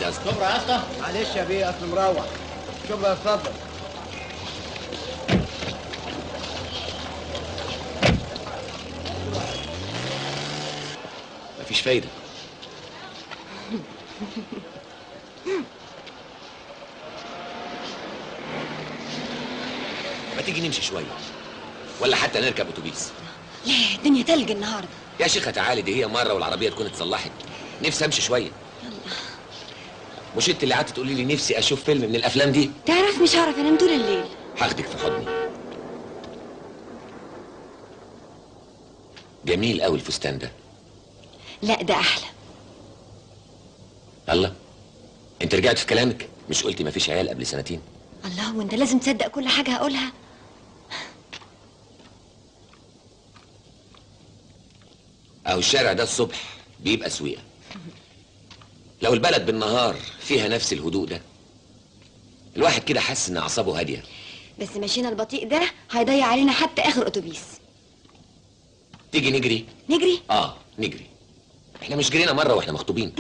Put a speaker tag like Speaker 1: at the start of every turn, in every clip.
Speaker 1: يا اسطى
Speaker 2: شبرا يا اسطى معلش يا بيه اصل مروح شبرا اتفضل
Speaker 1: مفيش فايده ما تيجي نمشي شويه ولا حتى نركب اتوبيس
Speaker 3: لا الدنيا تلج النهارده
Speaker 1: يا شيخه تعالي دي هي مره والعربيه تكون اتصلحت نفسي امشي شويه مش انت اللي قعدت تقولي لي نفسي اشوف فيلم من الافلام دي
Speaker 3: تعرف مش هعرف انام طول الليل
Speaker 1: هاخدك في حضني جميل قوي الفستان ده
Speaker 3: لا ده احلى
Speaker 1: الله انت رجعت في كلامك مش قلتي مفيش عيال قبل سنتين
Speaker 3: الله وانت لازم تصدق كل حاجه هقولها
Speaker 1: اهو الشارع ده الصبح بيبقى سويقه لو البلد بالنهار فيها نفس الهدوء ده الواحد كده حاسس ان اعصابه هاديه
Speaker 3: بس مشينا البطيء ده هيضيع علينا حتى اخر اتوبيس
Speaker 1: تيجي نجري
Speaker 3: نجري
Speaker 1: اه نجري احنا مش جرينا مره واحنا مخطوبين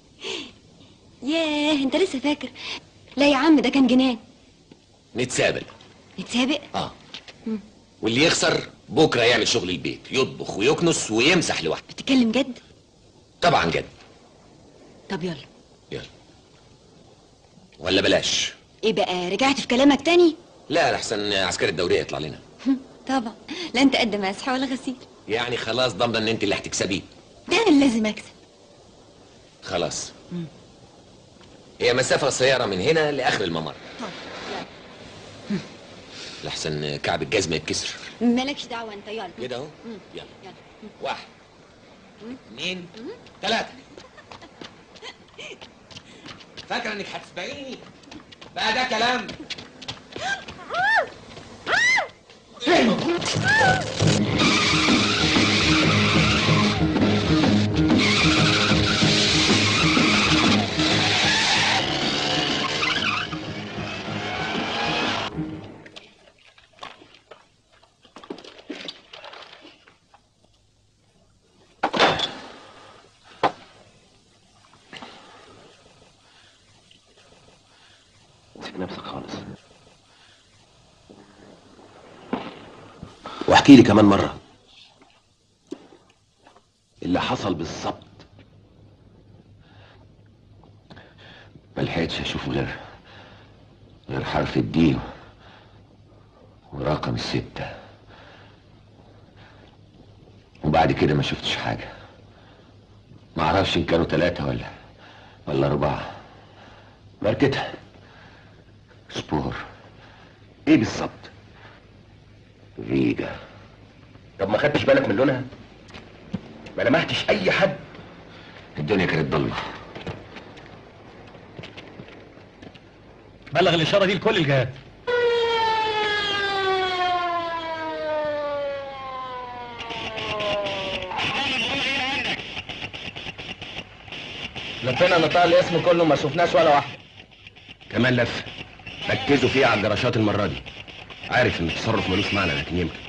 Speaker 3: ياه انت لسه فاكر لا يا عم ده كان جنان
Speaker 1: نتسابق
Speaker 3: نتسابق
Speaker 1: اه واللي يخسر بكره يعمل شغل البيت يطبخ ويكنس ويمسح لوحده
Speaker 3: بتتكلم جد
Speaker 1: طبعا جد
Speaker 3: طب يلا
Speaker 1: يلا ولا بلاش
Speaker 3: ايه بقى رجعت في كلامك تاني
Speaker 1: لا لحسن عسكري الدوريه يطلع لنا
Speaker 3: طبعا لا انت قد مسح ولا غسيل
Speaker 1: يعني خلاص ضامنه ان انت اللي هتكسبيه
Speaker 3: ده انا اللي لازم اكسب
Speaker 1: خلاص هي مسافة قصيرة من هنا لآخر الممر لحسن كعب الجزمة يتكسر
Speaker 3: مالكش دعوه انت يلا
Speaker 1: كده اهو
Speaker 3: مم.
Speaker 1: يلا
Speaker 3: يلا
Speaker 1: واحد اثنين ثلاثة فاكرة انك هتسبقيني بقى ده كلام
Speaker 4: امسك نفسك خالص واحكي لي كمان مرة اللي حصل بالظبط ما لحقتش اشوف غير غير حرف الدي ورقم الستة وبعد كده ما شفتش حاجة ما اعرفش ان كانوا ثلاثة ولا ولا أربعة ماركتها سبور ايه بالظبط فيجا طب ما خدتش بالك من لونها ما لمحتش اي حد الدنيا كانت ضلمه
Speaker 5: بلغ الاشاره دي لكل الجهات
Speaker 2: لفينا نطاق الاسم كله ما شفناش ولا واحده
Speaker 4: كمان لف ركزوا فيها على الجراشات المره دي عارف ان التصرف ملوش معنى لكن يمكن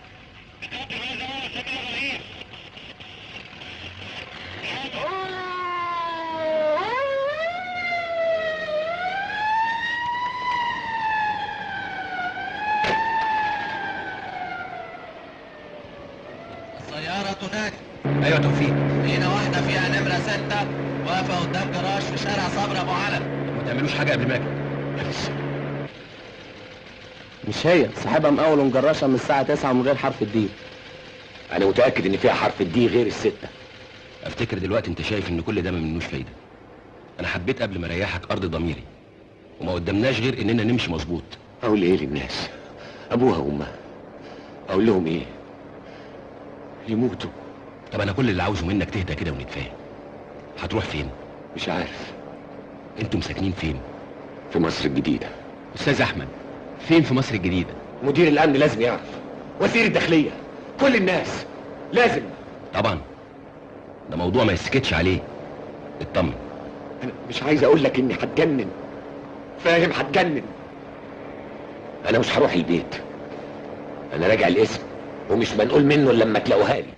Speaker 6: السيارة تنادي
Speaker 4: ايوه توفيق
Speaker 6: لقينا واحدة فيها نمرة ستة واقفة قدام جراج في شارع صبري أبو علم
Speaker 4: ما تعملوش حاجه قبل ما اجي
Speaker 2: مش هي صاحبها مقاول ومجرشه من الساعه 9 من غير حرف الدي
Speaker 4: انا متاكد ان فيها حرف الدي غير السته افتكر دلوقتي انت شايف ان كل ده ما منوش فايده انا حبيت قبل ما اريحك ارض ضميري وما قدامناش غير اننا نمشي مظبوط
Speaker 1: اقول ايه للناس ابوها وامها اقول لهم ايه يموتوا
Speaker 4: طب انا كل اللي عاوزه منك تهدى كده ونتفاهم هتروح فين
Speaker 1: مش عارف
Speaker 4: انتم ساكنين فين
Speaker 1: في مصر الجديدة
Speaker 4: استاذ احمد فين في مصر الجديده
Speaker 1: مدير الامن لازم يعرف وزير الداخلية كل الناس لازم
Speaker 4: طبعا ده موضوع ما يسكتش عليه اطمن
Speaker 1: انا مش عايز اقول لك اني هتجنن فاهم هتجنن انا مش هروح البيت انا راجع الاسم ومش منقول منه الا لما تلاقوها لي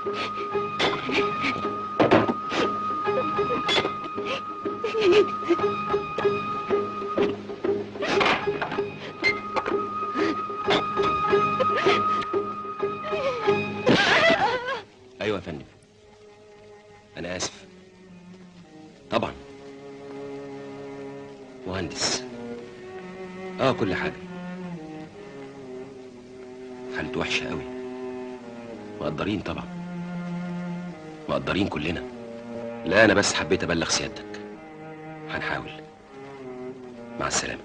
Speaker 4: ايوه يا فندم انا اسف طبعا مهندس اه كل حاجه حالته وحشه قوي مقدرين طبعا مقدرين كلنا لا انا بس حبيت ابلغ سيادتك هنحاول مع السلامه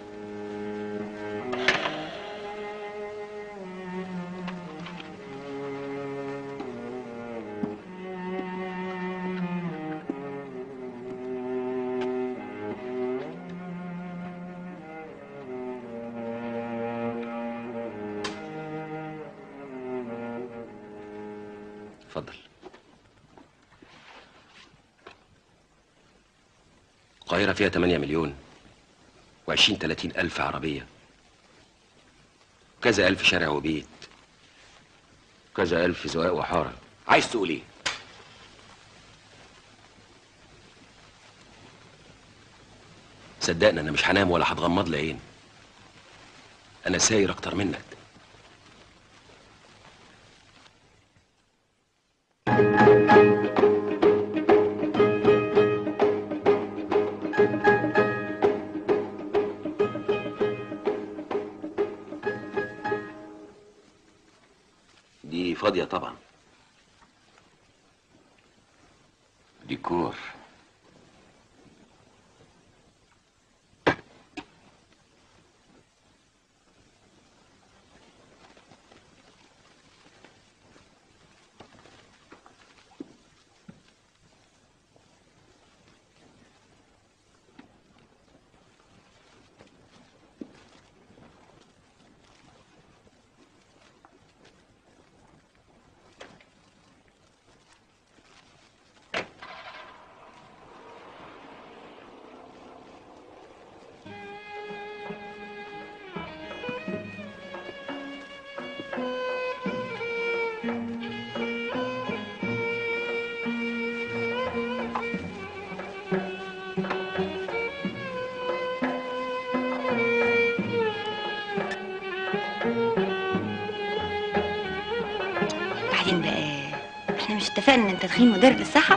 Speaker 4: اتفضل القاهرة فيها 8 مليون وعشرين تلاتين ألف عربية كذا ألف شارع وبيت كذا ألف زواق وحارة
Speaker 1: عايز تقول ايه
Speaker 4: صدقني أنا مش هنام ولا هتغمض لي عين أنا ساير أكتر منك دي فاضية طبعا ديكور
Speaker 3: بعدين بقى احنا مش اتفقنا ان انت تخين مضر للصحة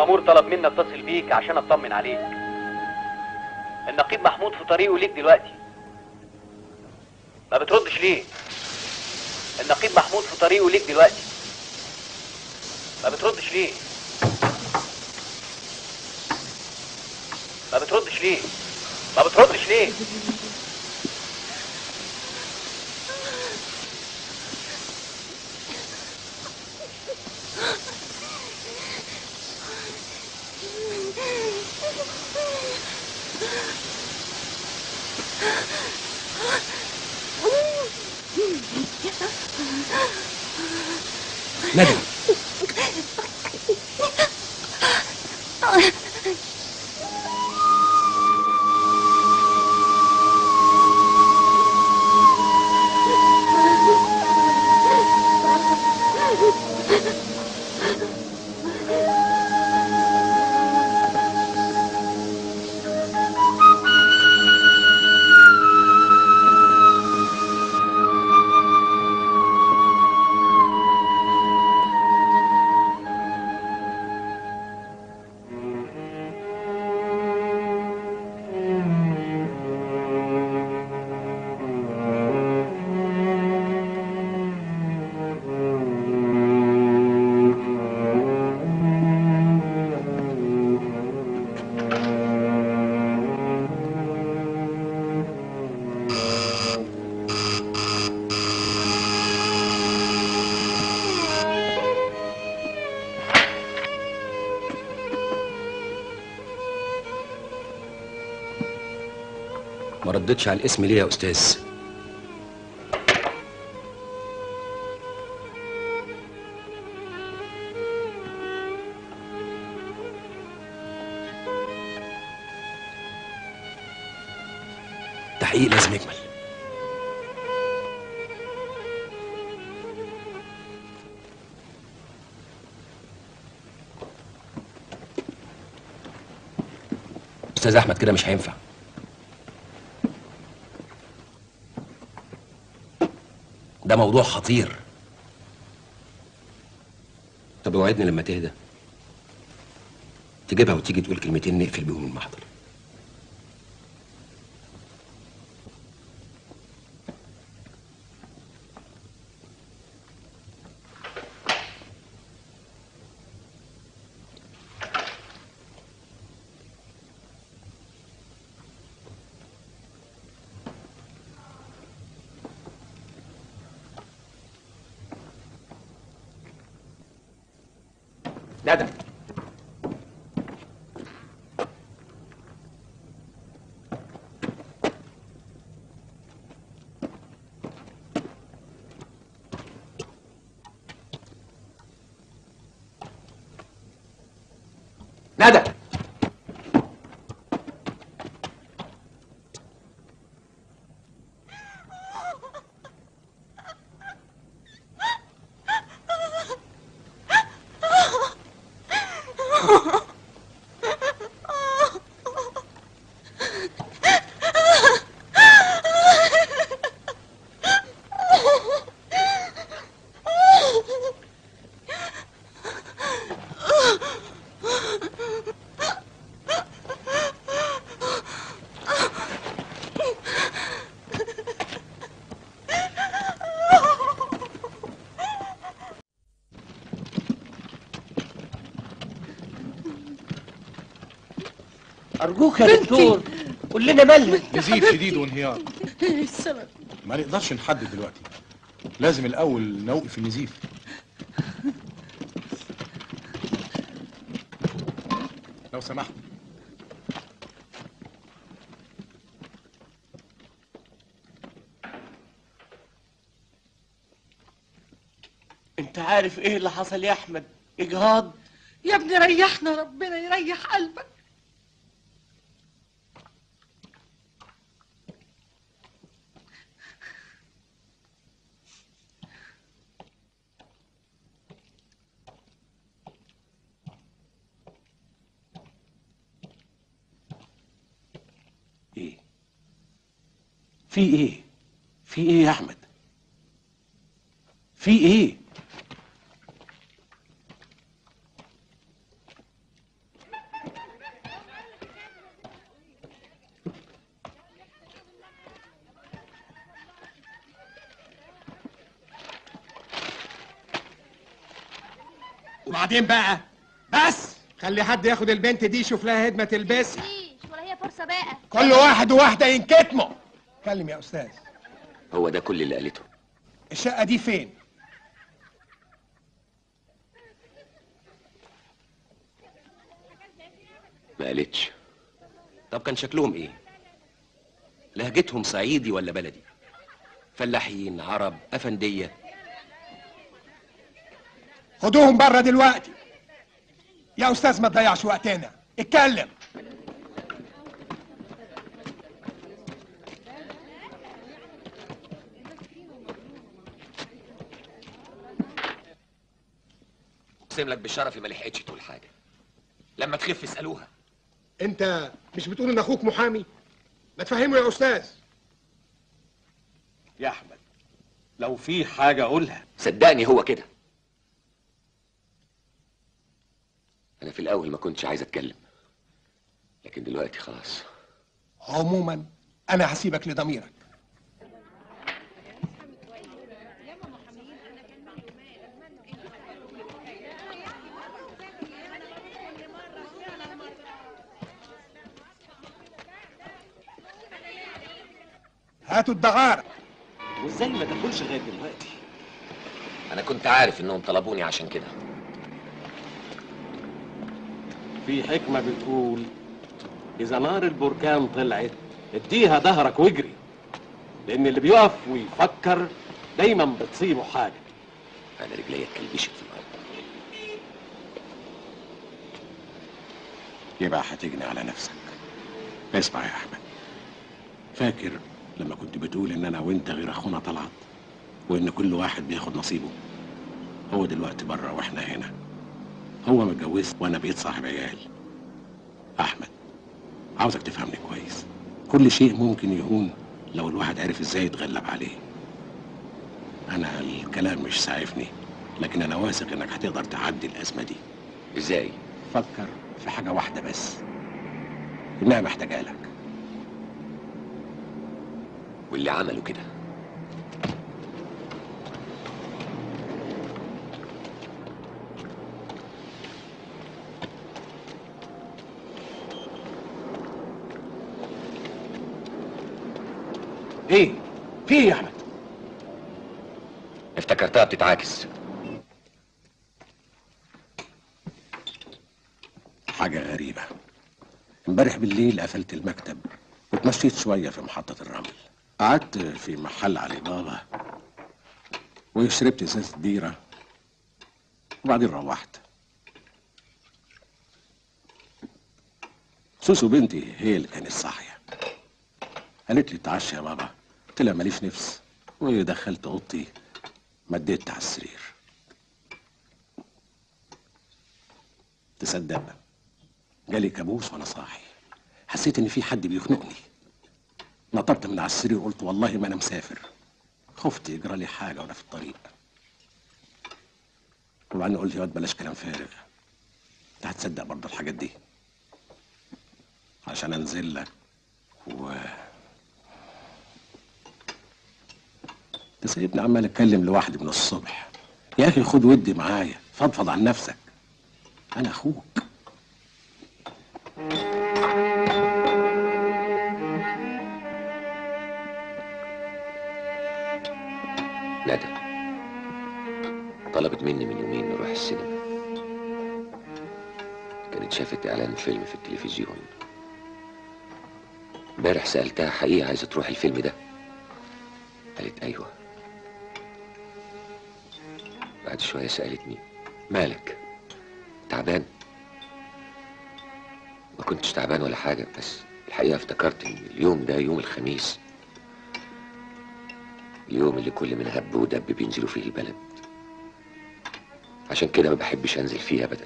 Speaker 5: المأمور طلب مني اتصل بيك عشان اطمن عليك النقيب محمود في طريقه ليك دلوقتي ما بتردش ليه النقيب محمود في طريقه ليك دلوقتي ما بتردش ليه ما بتردش ليه ما بتردش ليه
Speaker 4: ندى ما ردتش على الاسم ليه يا استاذ تحقيق لازم يكمل استاذ احمد كده مش هينفع ده موضوع خطير طب اوعدني لما تهدى تجيبها وتيجي تقول كلمتين نقفل بيهم المحضر
Speaker 1: ندى ندى
Speaker 2: ارجوك يا دكتور قول لنا مالها
Speaker 7: نزيف شديد وانهيار
Speaker 3: ايه السبب
Speaker 7: ما نقدرش نحدد دلوقتي لازم الاول نوقف النزيف لو سمحت
Speaker 2: انت عارف ايه اللي حصل يا احمد اجهاض
Speaker 8: يا ابني ريحنا ربنا يريح قلبك
Speaker 2: ايه في ايه في ايه يا احمد في ايه
Speaker 9: وبعدين بقى بس خلي حد ياخد البنت دي يشوف لها هدمه تلبسها
Speaker 10: مفيش ولا هي فرصة بقى
Speaker 9: كل واحد وواحده ينكتموا اتكلم يا استاذ
Speaker 1: هو ده كل اللي قالته
Speaker 9: الشقه دي فين
Speaker 1: ما قالتش
Speaker 4: طب كان شكلهم ايه لهجتهم صعيدي ولا بلدي فلاحين عرب افنديه
Speaker 9: خدوهم بره دلوقتي يا استاذ ما تضيعش وقتنا اتكلم
Speaker 1: اقسم لك بشرفي ما لحقتش تقول حاجه لما تخف اسالوها
Speaker 9: انت مش بتقول ان اخوك محامي ما تفهمه يا استاذ
Speaker 2: يا احمد لو في حاجه قولها
Speaker 1: صدقني هو كده انا في الاول ما كنتش عايز اتكلم لكن دلوقتي خلاص
Speaker 9: عموما انا هسيبك لضميرك هاتوا الدغارة
Speaker 2: وازاي ما تاكلش لغايه دلوقتي
Speaker 1: انا كنت عارف انهم طلبوني عشان كده
Speaker 2: في حكمه بتقول اذا نار البركان طلعت اديها ظهرك واجري لان اللي بيقف ويفكر دايما بتصيبه حاجه
Speaker 1: انا رجليا اتكلبشت في الارض
Speaker 11: يبقى هتجني على نفسك اسمع يا احمد فاكر لما كنت بتقول ان انا وانت غير اخونا طلعت وان كل واحد بياخد نصيبه هو دلوقتي بره واحنا هنا هو متجوز وانا بقيت صاحب عيال احمد عاوزك تفهمني كويس كل شيء ممكن يهون لو الواحد عرف ازاي يتغلب عليه انا الكلام مش ساعفني لكن انا واثق انك هتقدر تعدي الازمه دي
Speaker 1: ازاي
Speaker 11: فكر في حاجه واحده بس انها محتاجه لك
Speaker 1: واللي عملوا كده
Speaker 2: ايه في ايه يا احمد
Speaker 1: افتكرتها بتتعاكس
Speaker 11: حاجه غريبه امبارح بالليل قفلت المكتب واتمشيت شويه في محطه الرمل قعدت في محل علي بابا وشربت ازازه بيره وبعدين روحت سوسو بنتي هي اللي كانت صاحيه قالت لي اتعشى يا بابا قلت لها ماليش نفس ودخلت اوضتي مديت على السرير تصدق جالي كابوس وانا صاحي حسيت ان في حد بيخنقني نطرت من على السرير قلت والله ما انا مسافر خفت يجرى لي حاجه وانا في الطريق وبعدين قلت يا واد بلاش كلام فارغ انت هتصدق برضه الحاجات دي عشان انزل لك و تسيبني عمال اتكلم لوحدي من الصبح يا اخي خد ودي معايا فضفض عن نفسك انا اخوك
Speaker 1: ندى طلبت مني من يومين نروح السينما كانت شافت اعلان فيلم في التلفزيون امبارح سألتها حقيقة عايزة تروح الفيلم ده قالت ايوه بعد شوية سألتني مالك تعبان ما كنتش تعبان ولا حاجة بس الحقيقة افتكرت ان اليوم ده يوم الخميس اليوم اللي كل من هب ودب بينزلوا فيه البلد عشان كده ما بحبش انزل فيه ابدا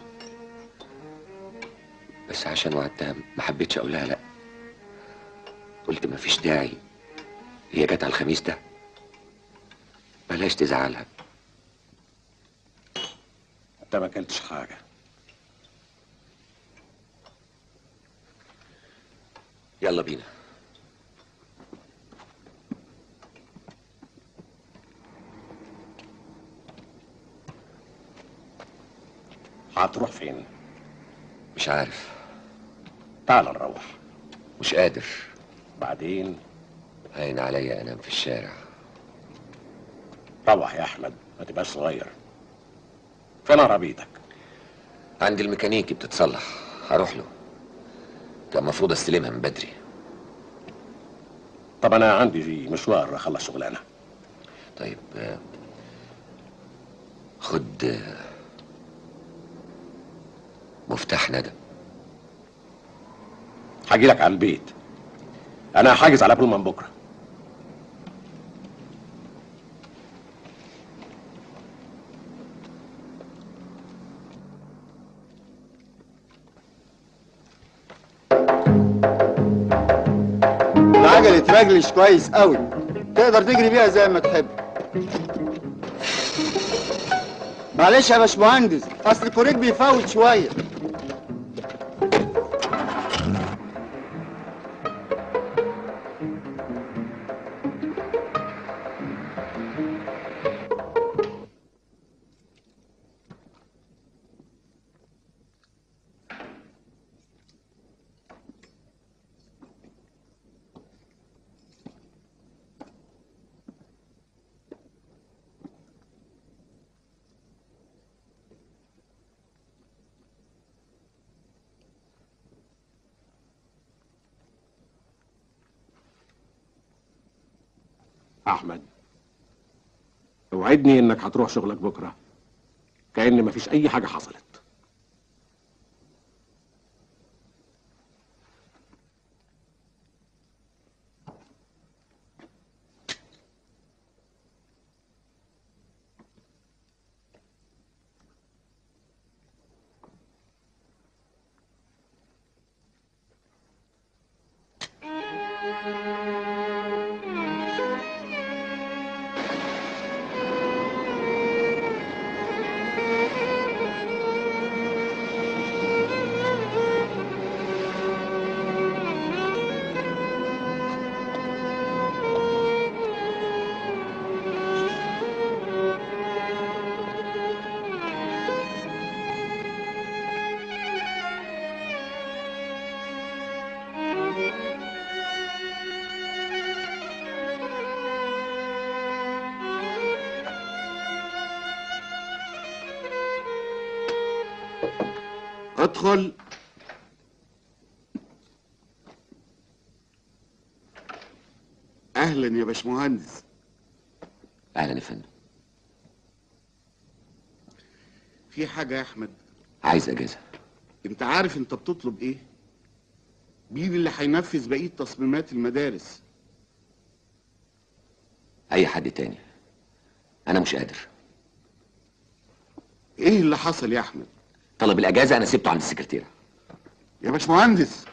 Speaker 1: بس عشان وعدتها ما حبيتش اقول لها لا قلت ما فيش داعي هي جت على الخميس ده بلاش تزعلها
Speaker 11: انت ما اكلتش حاجه
Speaker 1: يلا بينا
Speaker 11: هتروح فين
Speaker 1: مش عارف
Speaker 11: تعال نروح
Speaker 1: مش قادر
Speaker 11: بعدين
Speaker 1: هين عليا انام في الشارع
Speaker 11: روح يا احمد ما تبقاش صغير فين عربيتك
Speaker 1: عند الميكانيكي بتتصلح هروح له كان المفروض استلمها من بدري
Speaker 11: طب انا عندي مشوار اخلص شغلانه
Speaker 1: طيب آه، خد آه، مفتاح ندى
Speaker 11: هاجي لك على البيت انا حاجز على من بكره
Speaker 10: العجلة ترجلش كويس قوي تقدر تجري بيها زي ما تحب معلش يا باشمهندس اصل الكوريك بيفوت شويه
Speaker 11: احمد اوعدني انك هتروح شغلك بكره كأن مفيش اي حاجه حصلت
Speaker 10: ادخل اهلا يا باشمهندس
Speaker 1: اهلا يا فندم
Speaker 10: في حاجه يا احمد
Speaker 1: عايز اجازه
Speaker 10: انت عارف انت بتطلب ايه مين اللي هينفذ بقيه تصميمات المدارس
Speaker 1: اي حد تاني انا مش قادر
Speaker 10: ايه اللي حصل يا احمد
Speaker 1: طلب الاجازه انا سبته عند السكرتيره
Speaker 10: يا باشمهندس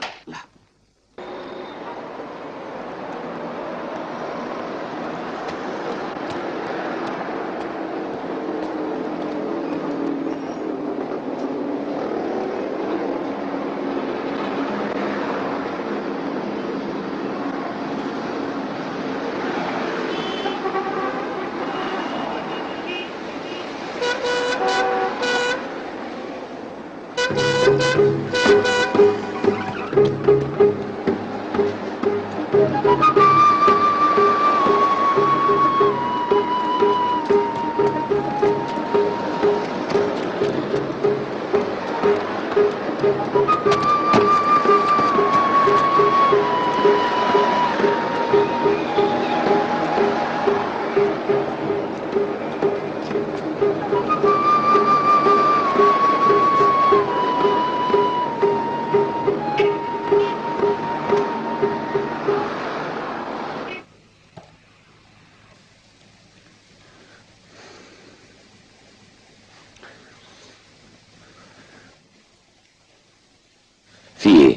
Speaker 1: في ايه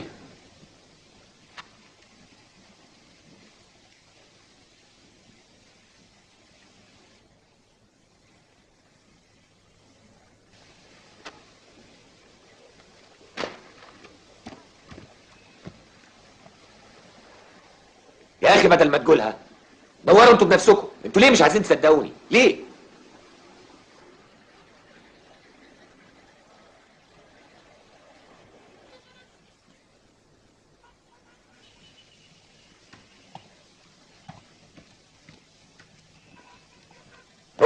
Speaker 1: يا اخي بدل ما تقولها دوروا انتوا بنفسكم انتوا ليه مش عايزين تصدقوني ليه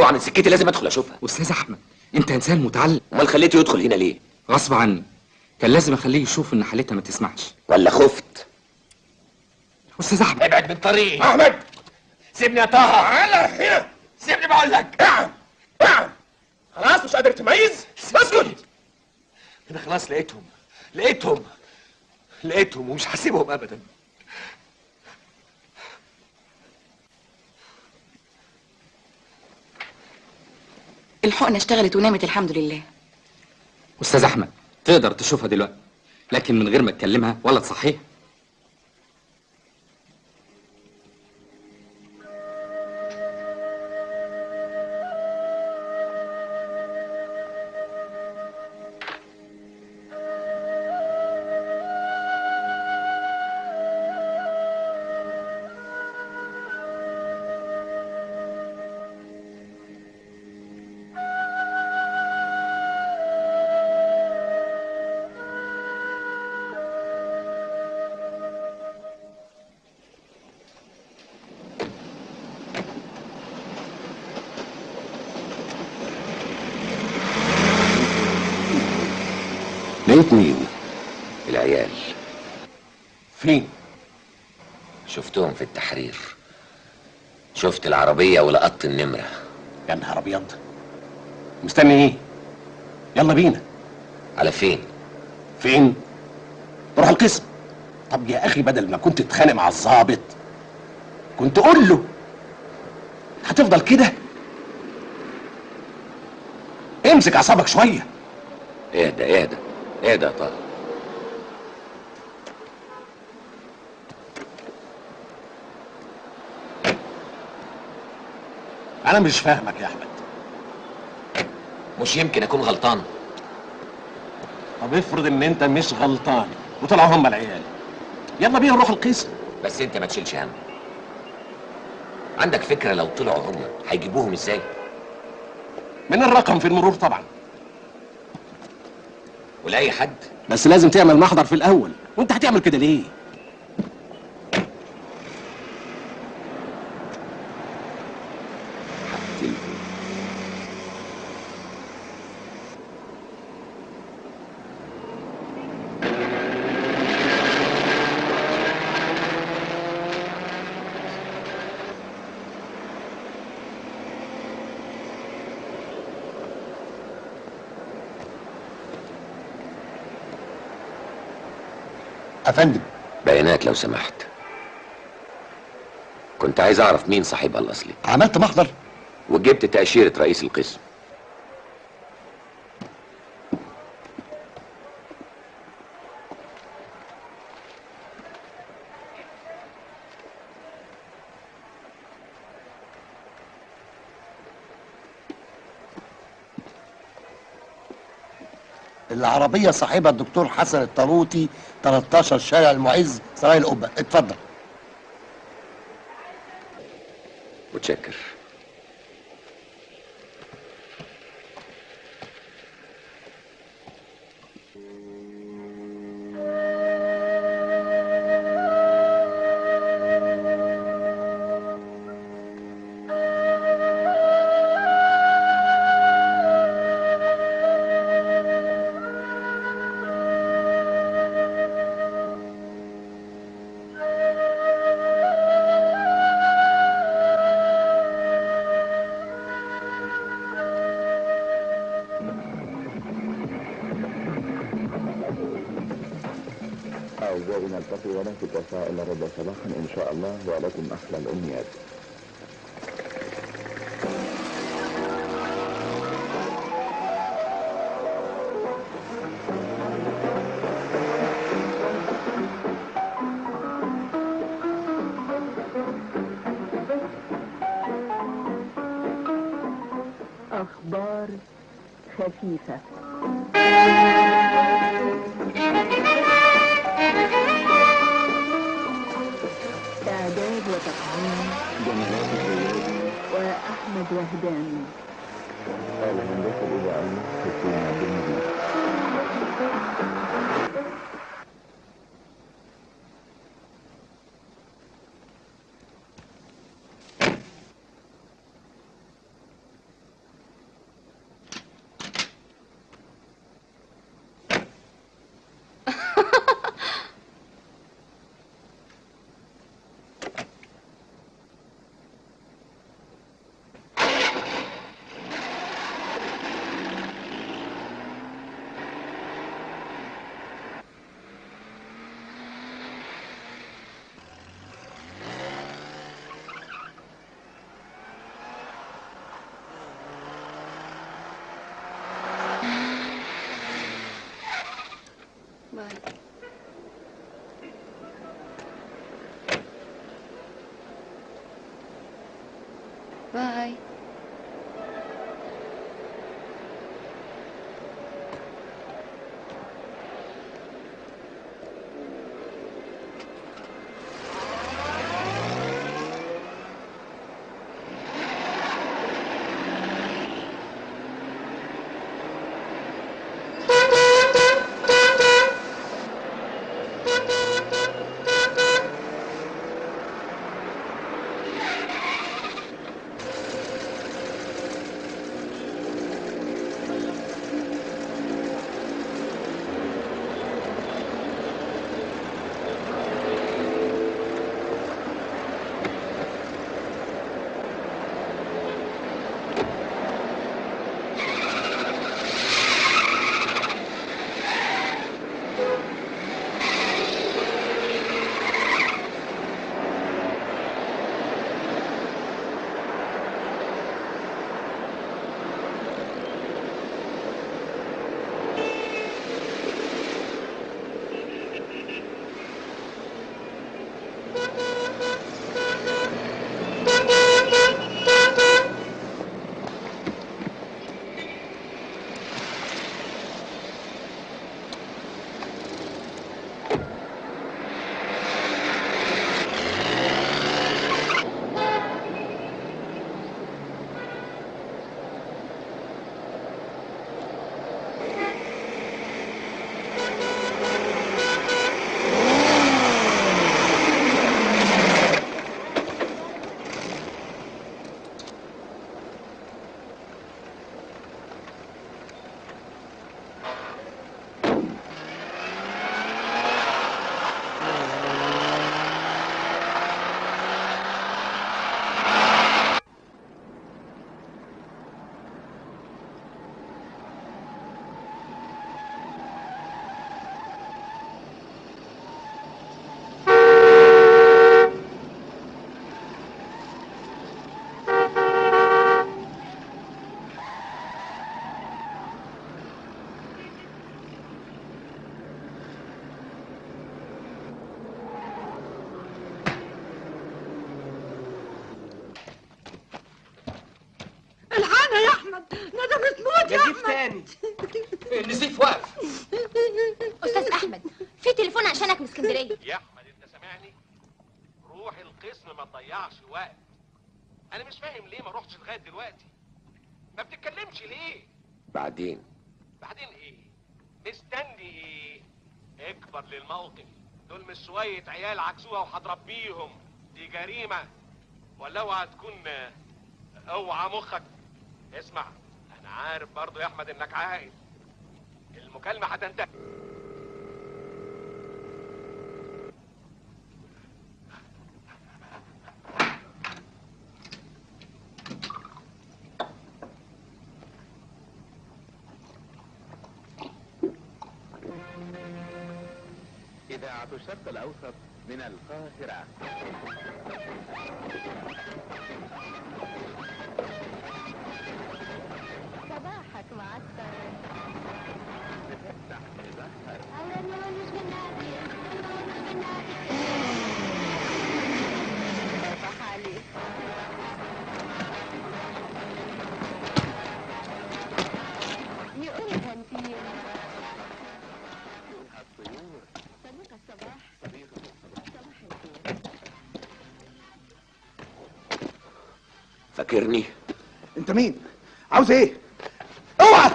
Speaker 1: اوعى من سكتي لازم ادخل اشوفها
Speaker 12: استاذ احمد انت انسان متعلم
Speaker 1: امال خليته يدخل هنا ليه
Speaker 12: غصب عني كان لازم اخليه يشوف ان حالتها ما تسمحش
Speaker 1: ولا خفت
Speaker 12: استاذ احمد
Speaker 1: ابعد من طريقي
Speaker 9: احمد
Speaker 1: سيبني يا طه
Speaker 9: تعالى هنا
Speaker 1: سيبني بقول لك
Speaker 9: اقعد اقعد خلاص مش قادر تميز اسكت
Speaker 1: انا خلاص لقيتهم لقيتهم لقيتهم ومش هسيبهم ابدا
Speaker 3: الحقنة اشتغلت ونامت الحمد لله
Speaker 12: استاذ احمد تقدر تشوفها دلوقتي لكن من غير ما تكلمها ولا تصحيها
Speaker 1: لقيت مين العيال
Speaker 2: فين
Speaker 1: شفتهم في التحرير شفت العربية ولقطت النمرة
Speaker 2: يا نهار ابيض مستني ايه يلا بينا
Speaker 1: على فين
Speaker 2: فين روح القسم طب يا اخي بدل ما كنت تتخانق مع الضابط كنت قول له هتفضل كده امسك اعصابك شويه
Speaker 1: اهدى اهدى اهدى يا طه
Speaker 2: انا مش فاهمك يا احمد
Speaker 1: مش يمكن اكون غلطان
Speaker 2: طب افرض ان انت مش غلطان وطلعوا هم العيال يلا بينا نروح القسم
Speaker 1: بس انت ما تشيلش هم عندك فكرة لو طلعوا هم هيجيبوهم ازاي
Speaker 2: من الرقم في المرور طبعا
Speaker 1: ولاي حد
Speaker 2: بس لازم تعمل محضر في الاول وانت هتعمل كده ليه
Speaker 9: افندم
Speaker 1: بيانات لو سمحت كنت عايز اعرف مين صاحبها الاصلي
Speaker 9: عملت محضر
Speaker 1: وجبت تأشيرة رئيس القسم
Speaker 9: العربية صاحبها الدكتور حسن الطروطي 13 شارع المعز سراي القبة اتفضل
Speaker 1: متشكر
Speaker 13: أعزائي نلتقي ولن تتساء إلا ربع صباحا إن شاء الله ولكم أحلى الأمنيات
Speaker 14: أخبار خفيفة إعداد وتقديم وأحمد وهدان
Speaker 13: الهندسة الإذاعية حسين عبد المجيد
Speaker 3: باي
Speaker 8: الحقنا يا احمد ندى بتموت يا
Speaker 12: نزيف
Speaker 8: احمد
Speaker 12: تاني النزيف واقف
Speaker 15: استاذ احمد في تليفون عشانك من اسكندريه
Speaker 2: يا احمد انت سامعني روح القسم ما تضيعش وقت انا مش فاهم ليه ما روحتش لغايه دلوقتي ما بتتكلمش ليه
Speaker 1: بعدين
Speaker 2: بعدين ايه مستني ايه اكبر للموقف دول مش شويه عيال عكسوها وهتربيهم دي جريمه ولا اوعى تكون اوعى مخك اسمع انا عارف برضو يا احمد انك عاقل المكالمه هتنتهي
Speaker 13: إذاعة الشرق الأوسط من القاهرة
Speaker 14: صباحك معسكر
Speaker 13: بتفتح تظهر
Speaker 14: صباح عليك يقول هنتين
Speaker 13: الطيور
Speaker 14: صديق الصباح
Speaker 13: صديق
Speaker 14: صباح الخير
Speaker 1: فاكرني
Speaker 9: انت مين عاوز ايه اوعى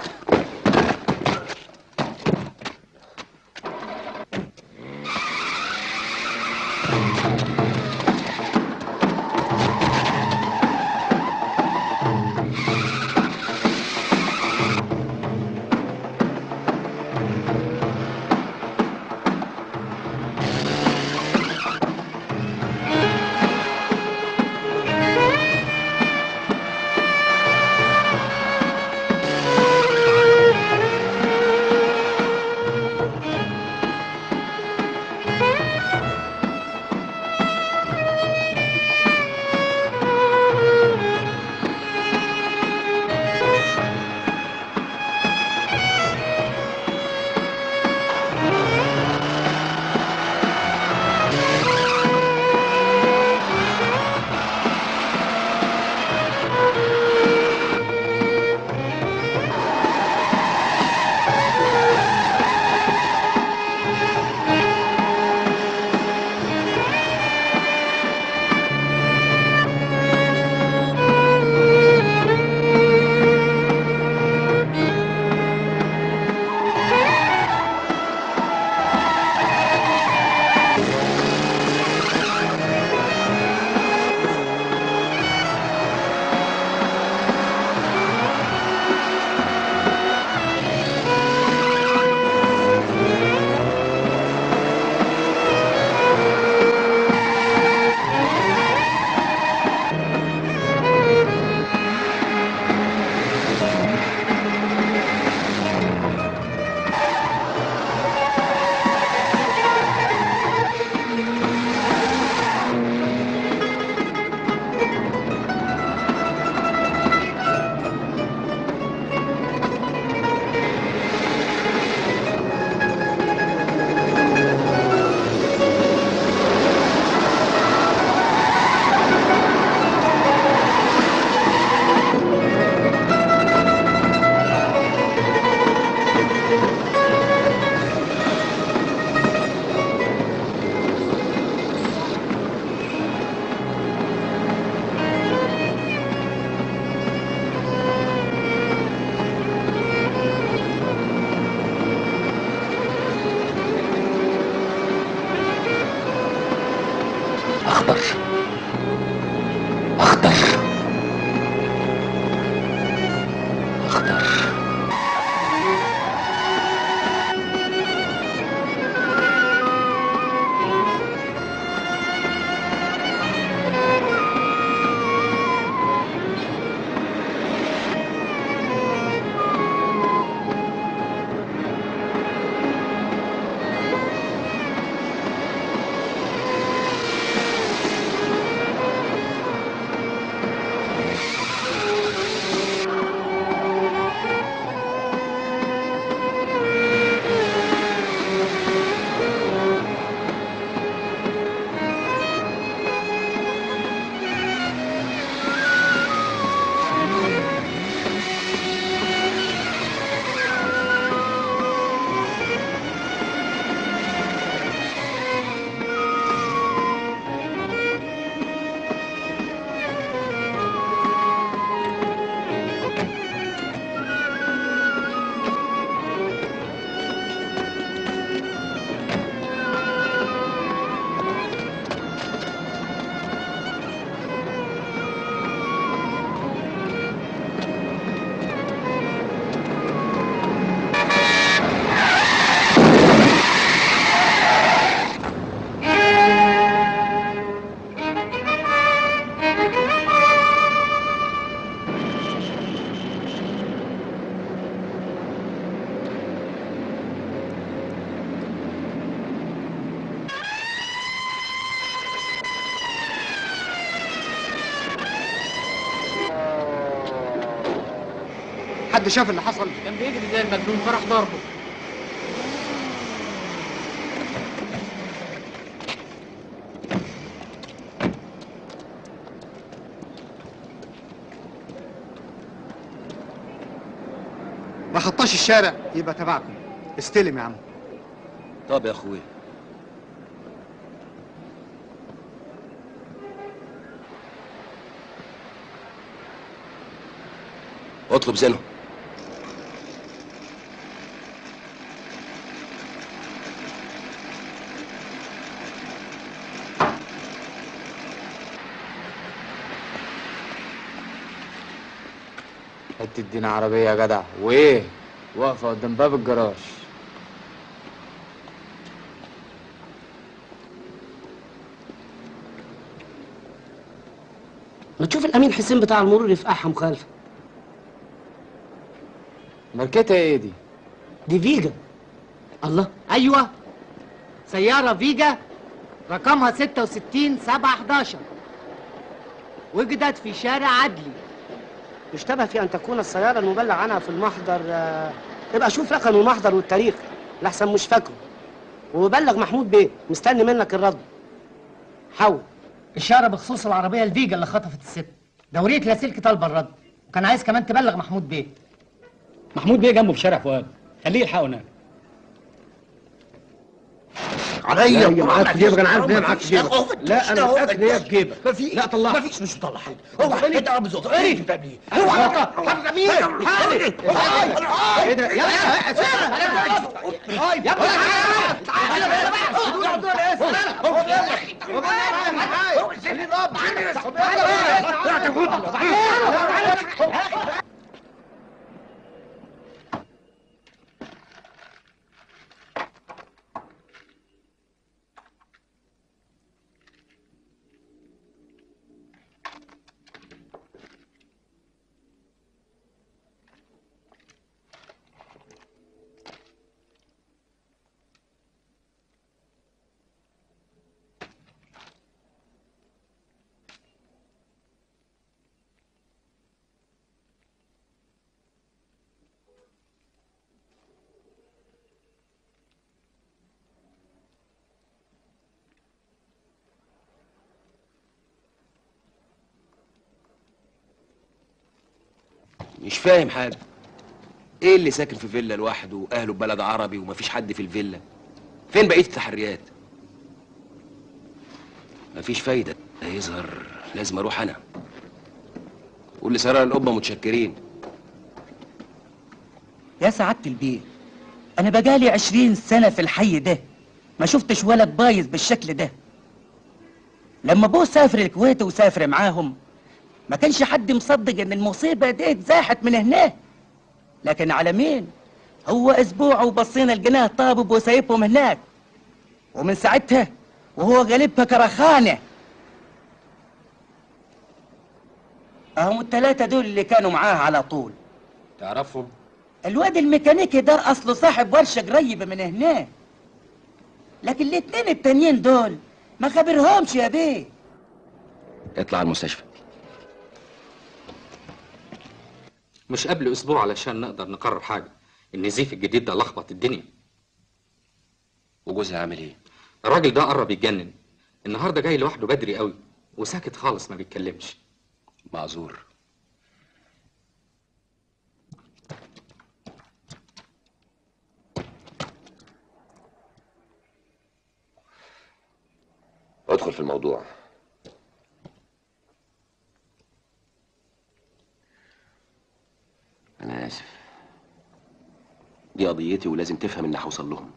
Speaker 14: Thank
Speaker 1: اخضر اخضر اخضر
Speaker 16: حد شاف اللي حصل
Speaker 17: كان بيجري زي المجنون فراح ضربه
Speaker 16: ما خطاش الشارع يبقى تبعكم استلم يا عم
Speaker 4: طب يا اخويا اطلب زينه
Speaker 17: حته دين عربيه يا جدع وايه واقفه قدام باب الجراج
Speaker 18: ما تشوف الامين حسين بتاع المرور يفقعها مخالفه
Speaker 17: ماركتها ايه دي
Speaker 18: دي فيجا الله
Speaker 19: ايوه سيارة فيجا رقمها 66 7 11 وجدت في شارع عدلي
Speaker 18: يشتبه في ان تكون السياره المبلغ عنها في المحضر آه، ابقى شوف رقم المحضر والتاريخ لحسن مش فاكره وبلغ محمود بيه مستني منك الرد حول
Speaker 19: إشارة بخصوص العربية الفيجا اللي خطفت الست دورية لاسلكي طالبة الرد وكان عايز كمان تبلغ محمود بيه
Speaker 20: محمود بيه جنبه في شارع فؤاد خليه يلحقه هناك
Speaker 16: عليا
Speaker 20: لا،
Speaker 16: معاك في جيبك انا عارف ان هي
Speaker 20: مفيش.
Speaker 16: معاك في جيبك
Speaker 20: أهو،
Speaker 16: لا انا
Speaker 20: أهو،
Speaker 16: متاكد ان هي في جيبك
Speaker 20: مفيش.
Speaker 16: لا طلعها
Speaker 20: مفيش مش مطلع حاجه
Speaker 16: هو
Speaker 20: انت ابو زوط
Speaker 16: إيه؟
Speaker 20: ايه بابي
Speaker 16: هو حرب امير ايه ده يا
Speaker 4: مش فاهم حاجه ايه اللي ساكن في فيلا لوحده واهله في بلد عربي ومفيش حد في الفيلا فين بقيه التحريات مفيش فايده هيظهر لازم اروح انا قول لسراء القبه متشكرين
Speaker 21: يا سعادة البيه أنا بقالي عشرين سنة في الحي ده ما شفتش ولد بايظ بالشكل ده لما ابوه سافر الكويت وسافر معاهم ما كانش حد مصدق ان المصيبة دي اتزاحت من هناك لكن على مين هو اسبوع وبصينا لقيناه طابب وسايبهم هناك ومن ساعتها وهو غالبها كرخانة اهم الثلاثة دول اللي كانوا معاه على طول
Speaker 4: تعرفهم
Speaker 21: الواد الميكانيكي ده اصله صاحب ورشة قريبة من هناك لكن الاتنين التانيين دول ما خبرهمش يا بيه
Speaker 4: اطلع المستشفى
Speaker 12: مش قبل اسبوع علشان نقدر نقرر حاجه النزيف الجديد ده لخبط الدنيا
Speaker 4: وجوزها عامل ايه
Speaker 12: الراجل ده قرب يتجنن النهارده جاي لوحده بدري قوي وساكت خالص ما بيتكلمش
Speaker 4: معذور ادخل في الموضوع انا اسف دي قضيتي ولازم تفهم اني هوصل لهم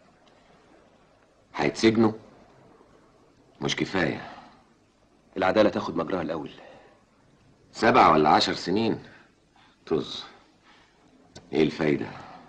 Speaker 1: هيتسجنوا مش كفاية
Speaker 4: العدالة تاخد مجراها الأول
Speaker 1: سبع ولا عشر سنين طز ايه الفايدة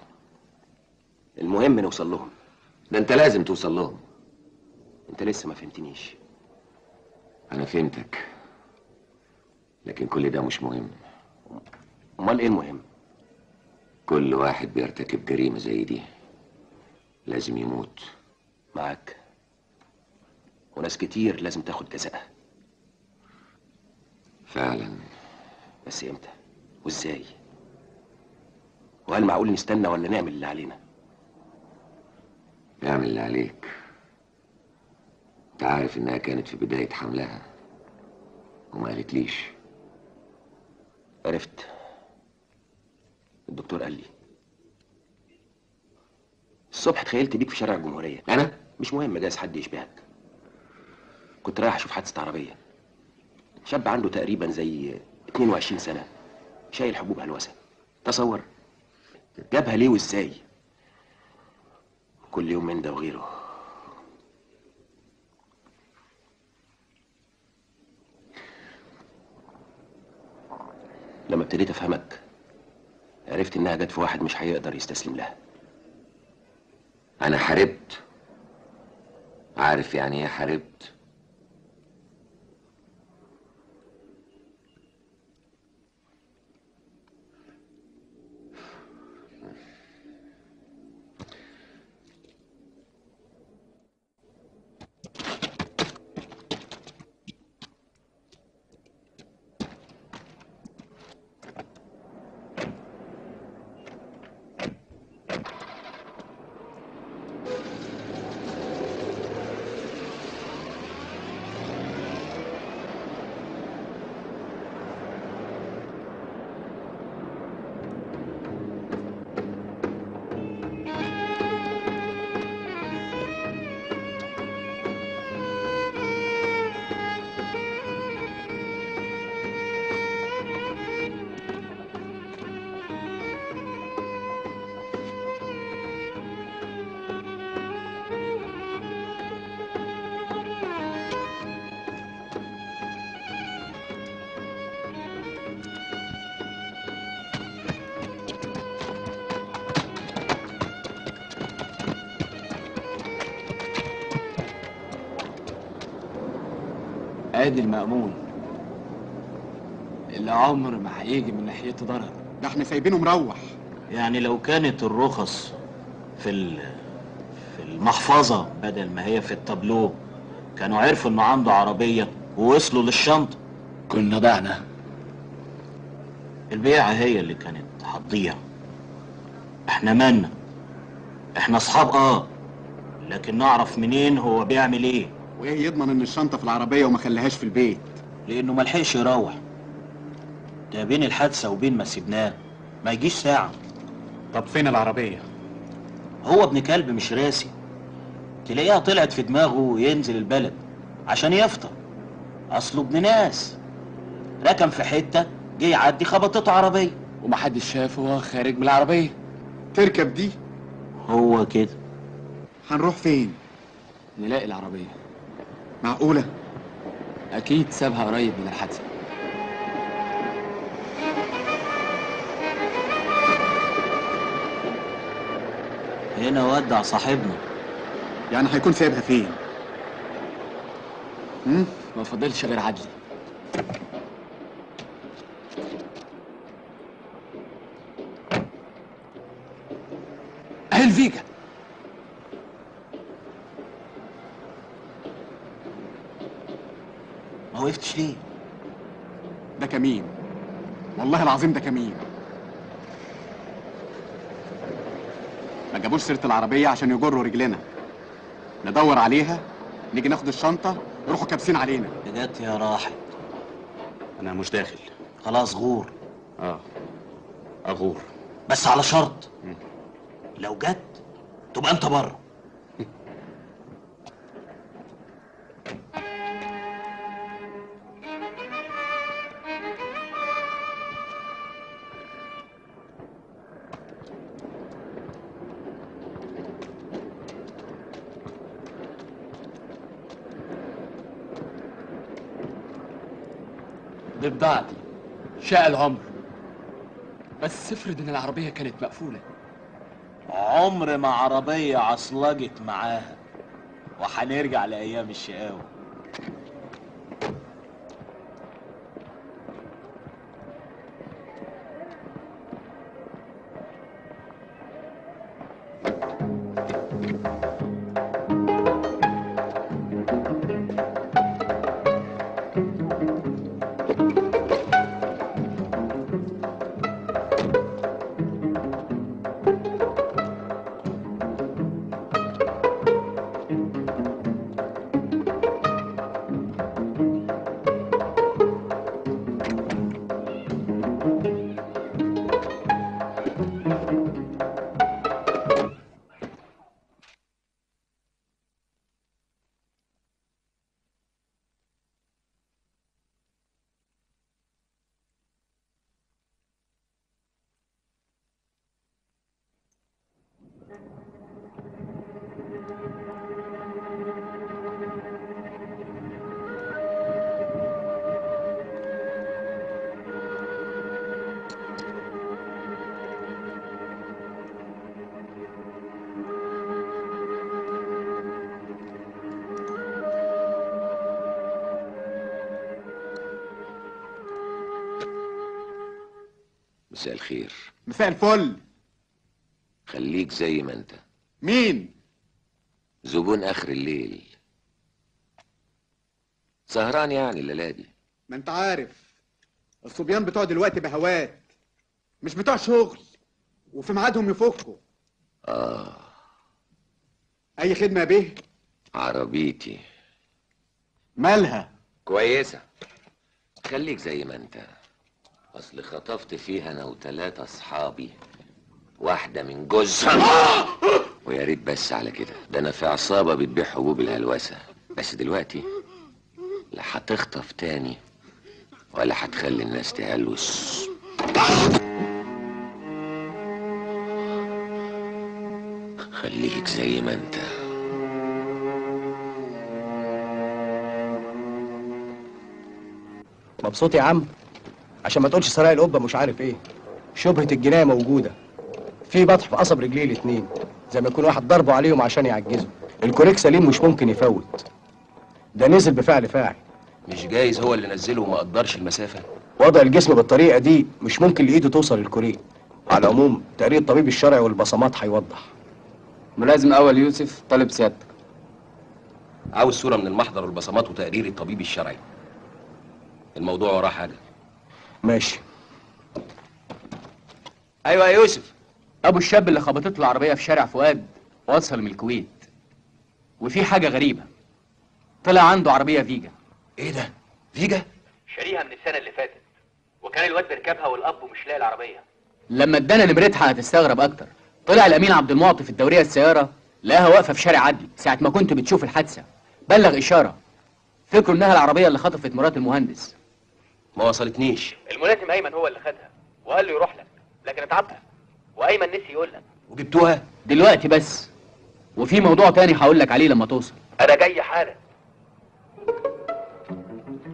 Speaker 4: المهم نوصل لهم
Speaker 1: ده انت لازم توصل لهم
Speaker 4: انت لسه ما فهمتنيش
Speaker 1: انا فهمتك لكن كل ده مش مهم
Speaker 4: امال ايه المهم
Speaker 1: كل واحد بيرتكب جريمة زي دي لازم يموت
Speaker 4: معاك وناس كتير لازم تاخد جزاءها
Speaker 1: فعلا
Speaker 4: بس امتى وازاي وهل معقول نستنى ولا نعمل اللي علينا
Speaker 1: اعمل اللي عليك انت عارف انها كانت في بداية حملها وما قالتليش
Speaker 4: عرفت الدكتور قال لي الصبح تخيلت بيك في شارع الجمهورية
Speaker 1: أنا؟
Speaker 4: مش مهم جايز حد يشبهك كنت رايح أشوف حادثة عربية شاب عنده تقريبا زي 22 سنة شايل حبوب هلوسة تصور جابها ليه وازاي كل يوم من ده وغيره لما ابتديت افهمك عرفت انها جت في واحد مش هيقدر يستسلم لها
Speaker 1: انا حاربت عارف يعني ايه حاربت
Speaker 17: ادي المأمون اللي عمر ما هيجي من ناحيته ضرر
Speaker 10: ده احنا سايبينه مروح
Speaker 11: يعني لو كانت الرخص في ال- في المحفظة بدل ما هي في التابلو كانوا عرفوا انه عنده عربية ووصلوا للشنطة
Speaker 17: كنا ضعنا
Speaker 11: البيعة هي اللي كانت هتضيع احنا مالنا احنا اصحاب اه لكن نعرف منين هو بيعمل ايه
Speaker 10: وايه يضمن ان الشنطه في العربيه وما خلاهاش في البيت
Speaker 11: لانه ملحقش يروح ده بين الحادثة وبين ما سيبناه ما يجيش ساعة
Speaker 7: طب فين العربيه
Speaker 11: هو ابن كلب مش راسي تلاقيها طلعت في دماغه ينزل البلد عشان يفطر اصله ابن ناس ركن في حته جه يعدي خبطته عربيه
Speaker 17: ومحدش شافه وهو خارج من العربيه
Speaker 10: تركب دي
Speaker 11: هو كده
Speaker 10: هنروح فين
Speaker 17: نلاقي العربيه
Speaker 10: معقوله
Speaker 12: اكيد سابها قريب من الحادثه
Speaker 6: هنا ودع صاحبنا
Speaker 16: يعني هيكون سايبها فين؟ هم؟
Speaker 12: ما فاضلش غير عدلي
Speaker 1: اهي الفيجا
Speaker 6: ما وقفتش ليه؟
Speaker 16: ده كمين والله العظيم ده كمين ما جابوش سيرة العربية عشان يجروا رجلنا ندور عليها نيجي ناخد الشنطة يروحوا كابسين علينا
Speaker 6: بجد يا راحل
Speaker 16: أنا مش داخل
Speaker 6: خلاص غور
Speaker 16: اه أغور
Speaker 6: بس على شرط لو جت تبقى انت بره
Speaker 12: دي بضاعتي شاء العمر بس افرض ان العربيه كانت مقفوله
Speaker 6: عمر ما عربية عصلجت معاها وهنرجع لأيام الشقاوة
Speaker 1: مساء الخير
Speaker 16: مساء الفل
Speaker 1: خليك زي ما انت
Speaker 16: مين؟
Speaker 1: زبون اخر الليل سهران يعني الليله دي
Speaker 16: ما انت عارف الصبيان بتوع دلوقتي بهوات مش بتوع شغل وفي ميعادهم يفكوا
Speaker 1: اه
Speaker 16: اي خدمه يا بيه
Speaker 1: عربيتي
Speaker 16: مالها
Speaker 1: كويسه خليك زي ما انت اصل خطفت فيها انا وتلاتة اصحابي واحده من جوزها ويا ريت بس على كده ده انا في عصابه بتبيع حبوب الهلوسه بس دلوقتي لا هتخطف تاني ولا هتخلي الناس تهلوس خليك زي ما انت
Speaker 9: مبسوط يا عم عشان ما تقولش سرايا القبه مش عارف ايه شبهه الجنايه موجوده في بطح في قصب رجليه الاتنين زي ما يكون واحد ضربه عليهم عشان يعجزه الكوريك سليم مش ممكن يفوت ده نزل بفعل فاعل
Speaker 4: مش جايز هو اللي نزله وما قدرش المسافة
Speaker 9: وضع الجسم بالطريقه دي مش ممكن لايده توصل للكوريك على العموم تقرير الطبيب الشرعي والبصمات هيوضح
Speaker 12: ملازم اول يوسف طالب سيادتك
Speaker 4: عاوز صورة من المحضر والبصمات وتقرير الطبيب الشرعي الموضوع وراه حاجة
Speaker 9: ماشي
Speaker 12: ايوه يا يوسف ابو الشاب اللي خبطت له العربيه في شارع فؤاد وصل من الكويت وفي حاجه غريبه طلع عنده عربيه فيجا
Speaker 4: ايه ده فيجا
Speaker 5: شاريها من السنه اللي فاتت وكان الواد بيركبها والاب مش لاقي العربيه
Speaker 12: لما ادانا نمرتها هتستغرب اكتر طلع الامين عبد المعطي في الدوريه السياره لقاها واقفه في شارع عدلي ساعه ما كنت بتشوف الحادثه بلغ اشاره فكروا انها العربيه اللي خطفت مرات المهندس
Speaker 4: ما وصلتنيش
Speaker 5: الملازم ايمن هو اللي خدها وقال له يروح لك لكن اتعبها وايمن نسي يقول لك
Speaker 4: وجبتوها
Speaker 12: دلوقتي بس وفي موضوع تاني هقول لك عليه لما توصل
Speaker 5: انا جاي حالا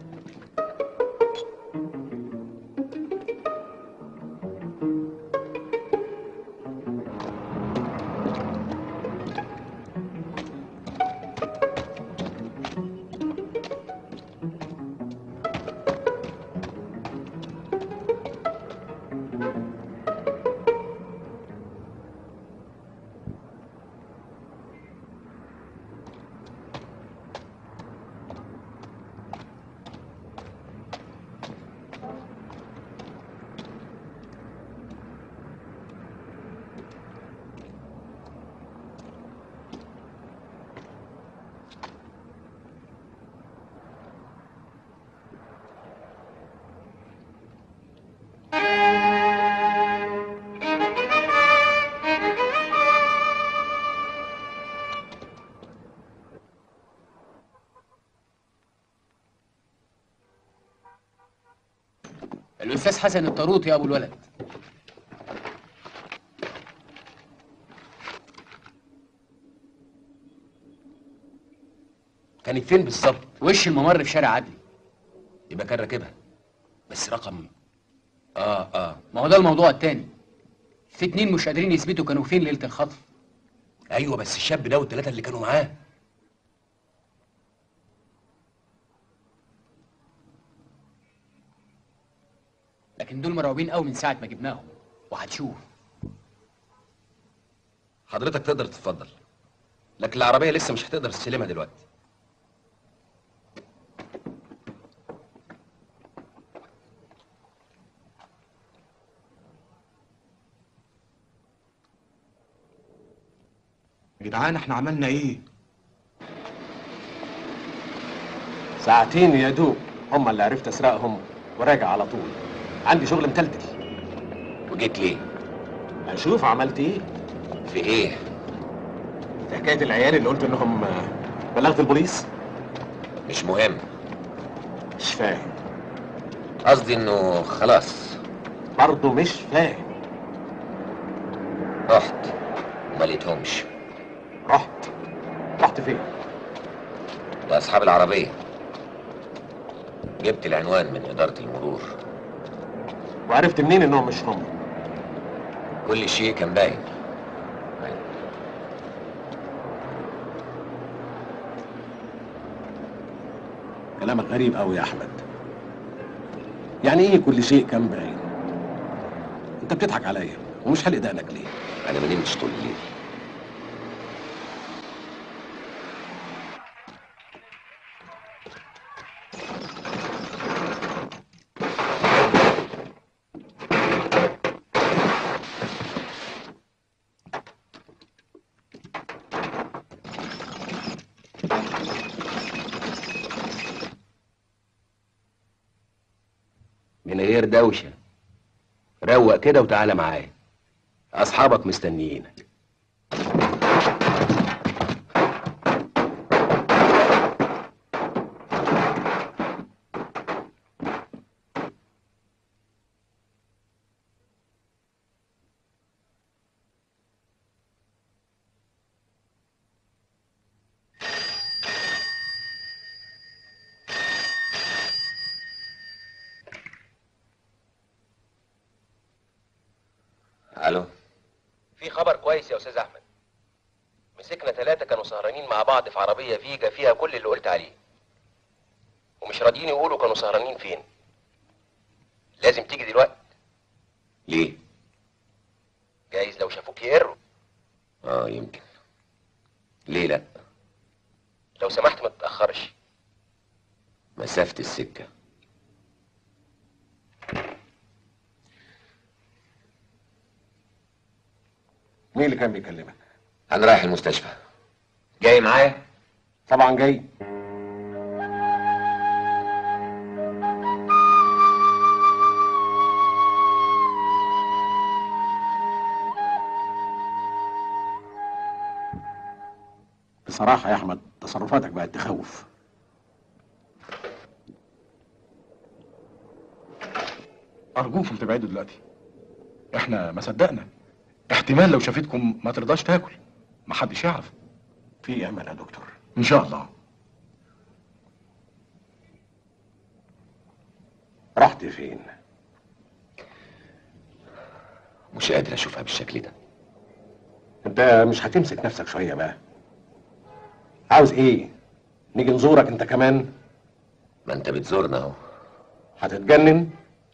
Speaker 12: الاستاذ حسن الطاروط يا ابو الولد
Speaker 4: كانت فين بالظبط
Speaker 12: وش الممر في شارع عدلي
Speaker 4: يبقى كان راكبها بس رقم اه اه
Speaker 12: ما هو ده الموضوع التاني في اتنين مش قادرين يثبتوا كانوا فين ليله الخطف
Speaker 4: ايوه بس الشاب ده والثلاثه اللي كانوا معاه
Speaker 12: لكن دول مرعوبين قوي من ساعه ما جبناهم وهتشوف
Speaker 4: حضرتك تقدر تتفضل لكن العربيه لسه مش هتقدر تستلمها دلوقتي
Speaker 7: يا جدعان احنا عملنا ايه
Speaker 11: ساعتين يا دوب هم اللي عرفت اسرقهم وراجع على طول عندي شغل متلتل
Speaker 1: وجيت ليه
Speaker 11: اشوف عملت ايه
Speaker 1: في ايه
Speaker 11: في حكايه العيال اللي قلت انهم آه، بلغت البوليس
Speaker 1: مش مهم
Speaker 11: مش فاهم
Speaker 1: قصدي انه خلاص
Speaker 11: برضه مش فاهم
Speaker 1: رحت وما لقيتهمش
Speaker 11: رحت رحت فين
Speaker 1: لاصحاب العربيه جبت العنوان من اداره المرور
Speaker 11: وعرفت منين انهم مش هم
Speaker 1: كل شيء كان باين
Speaker 11: كلامك غريب قوي يا احمد يعني ايه كل شيء كان باين انت بتضحك عليا ومش حلق دقنك ليه
Speaker 1: انا ما نمتش طول الليل
Speaker 4: من غير دوشه روق كده وتعالى معايا اصحابك مستنيينك
Speaker 1: الو
Speaker 4: في خبر كويس يا استاذ احمد مسكنا ثلاثه كانوا سهرانين مع بعض في عربيه فيجا فيها كل اللي قلت عليه ومش راضيين يقولوا كانوا سهرانين فين لازم تيجي دلوقتي
Speaker 1: ليه
Speaker 4: جايز لو شافوك يقروا
Speaker 1: اه يمكن ليه لا
Speaker 4: لو سمحت ما تتاخرش
Speaker 1: مسافه السكه
Speaker 11: مين اللي كان بيكلمك
Speaker 1: انا رايح المستشفى جاي معايا
Speaker 11: طبعا جاي بصراحة يا أحمد تصرفاتك بقت تخوف
Speaker 7: ارجوكم تبعدوا دلوقتي احنا ما صدقنا احتمال لو شافتكم ما ترضاش تاكل ما حدش يعرف
Speaker 11: في أمل يا دكتور
Speaker 7: ان شاء الله
Speaker 11: رحت فين
Speaker 1: مش قادر اشوفها بالشكل ده
Speaker 11: أنت مش هتمسك نفسك شوية بقى عاوز إيه نيجي نزورك أنت كمان
Speaker 1: ما انت بتزورنا اهو
Speaker 11: هتتجنن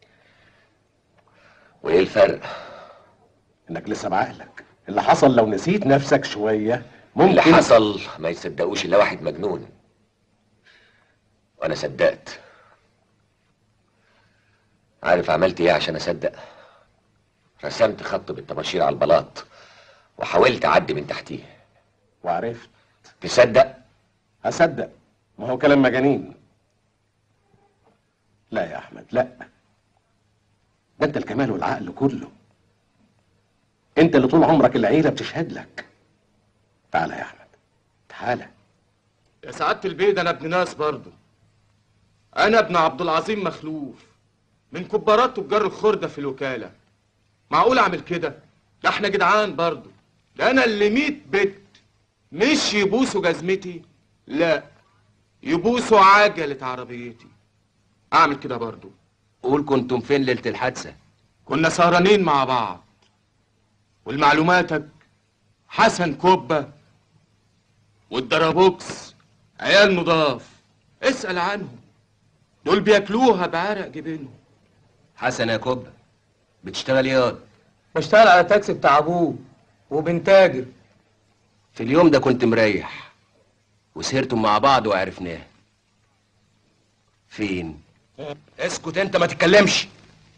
Speaker 1: وايه الفرق
Speaker 11: انك لسه بعقلك اللي حصل لو نسيت نفسك شويه ممكن
Speaker 1: اللي حصل ما يصدقوش الا واحد مجنون وانا صدقت عارف عملت ايه عشان اصدق رسمت خط بالطباشير على البلاط وحاولت اعدي من تحتيه
Speaker 11: وعرفت
Speaker 1: تصدق
Speaker 11: هصدق ما هو كلام مجانين لا يا احمد لا ده انت الكمال والعقل كله انت اللي طول عمرك العيله بتشهد لك تعالى يا احمد تعالى
Speaker 10: يا سعادة البيه ده انا ابن ناس برضه انا ابن عبد العظيم مخلوف
Speaker 3: من كبارات تجار الخردة في الوكالة معقول اعمل كده ده احنا جدعان برضو ده انا اللي ميت بت مش يبوسوا جزمتي لا يبوسوا عجلة عربيتي اعمل كده برضو
Speaker 4: قول كنتم فين ليله الحادثه
Speaker 3: كنا سهرانين مع بعض والمعلوماتك حسن كوبة والدرابوكس عيال نضاف اسأل عنهم دول بياكلوها بعرق جبينهم
Speaker 4: حسن يا كوبا بتشتغل ياض
Speaker 9: بشتغل على تاكسي بتاع ابوه وبنتاجر
Speaker 4: في اليوم ده كنت مريح وسهرتم مع بعض وعرفناه فين اسكت انت ما تتكلمش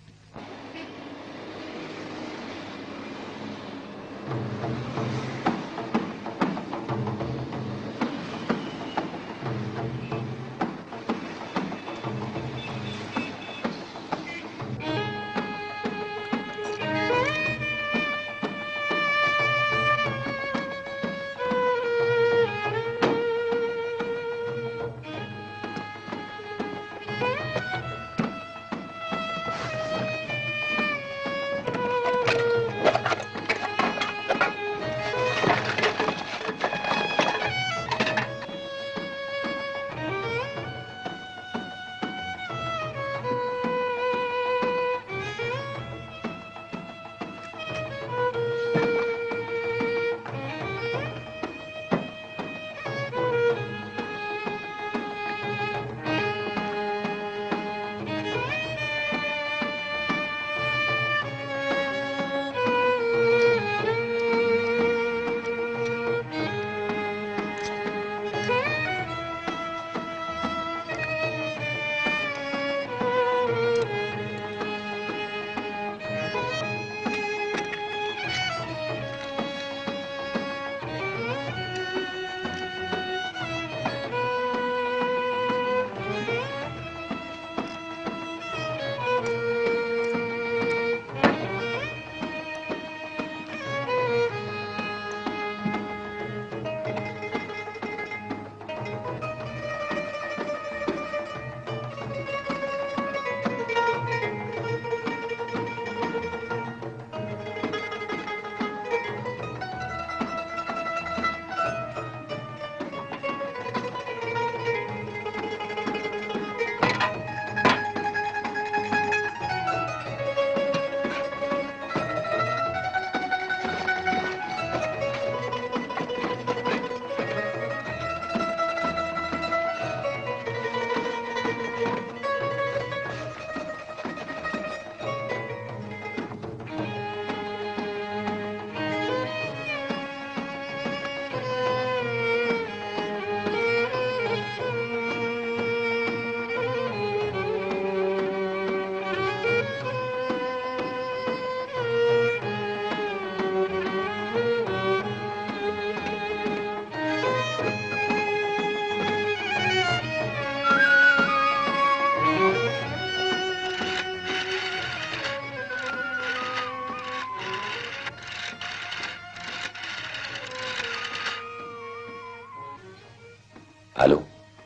Speaker 4: الو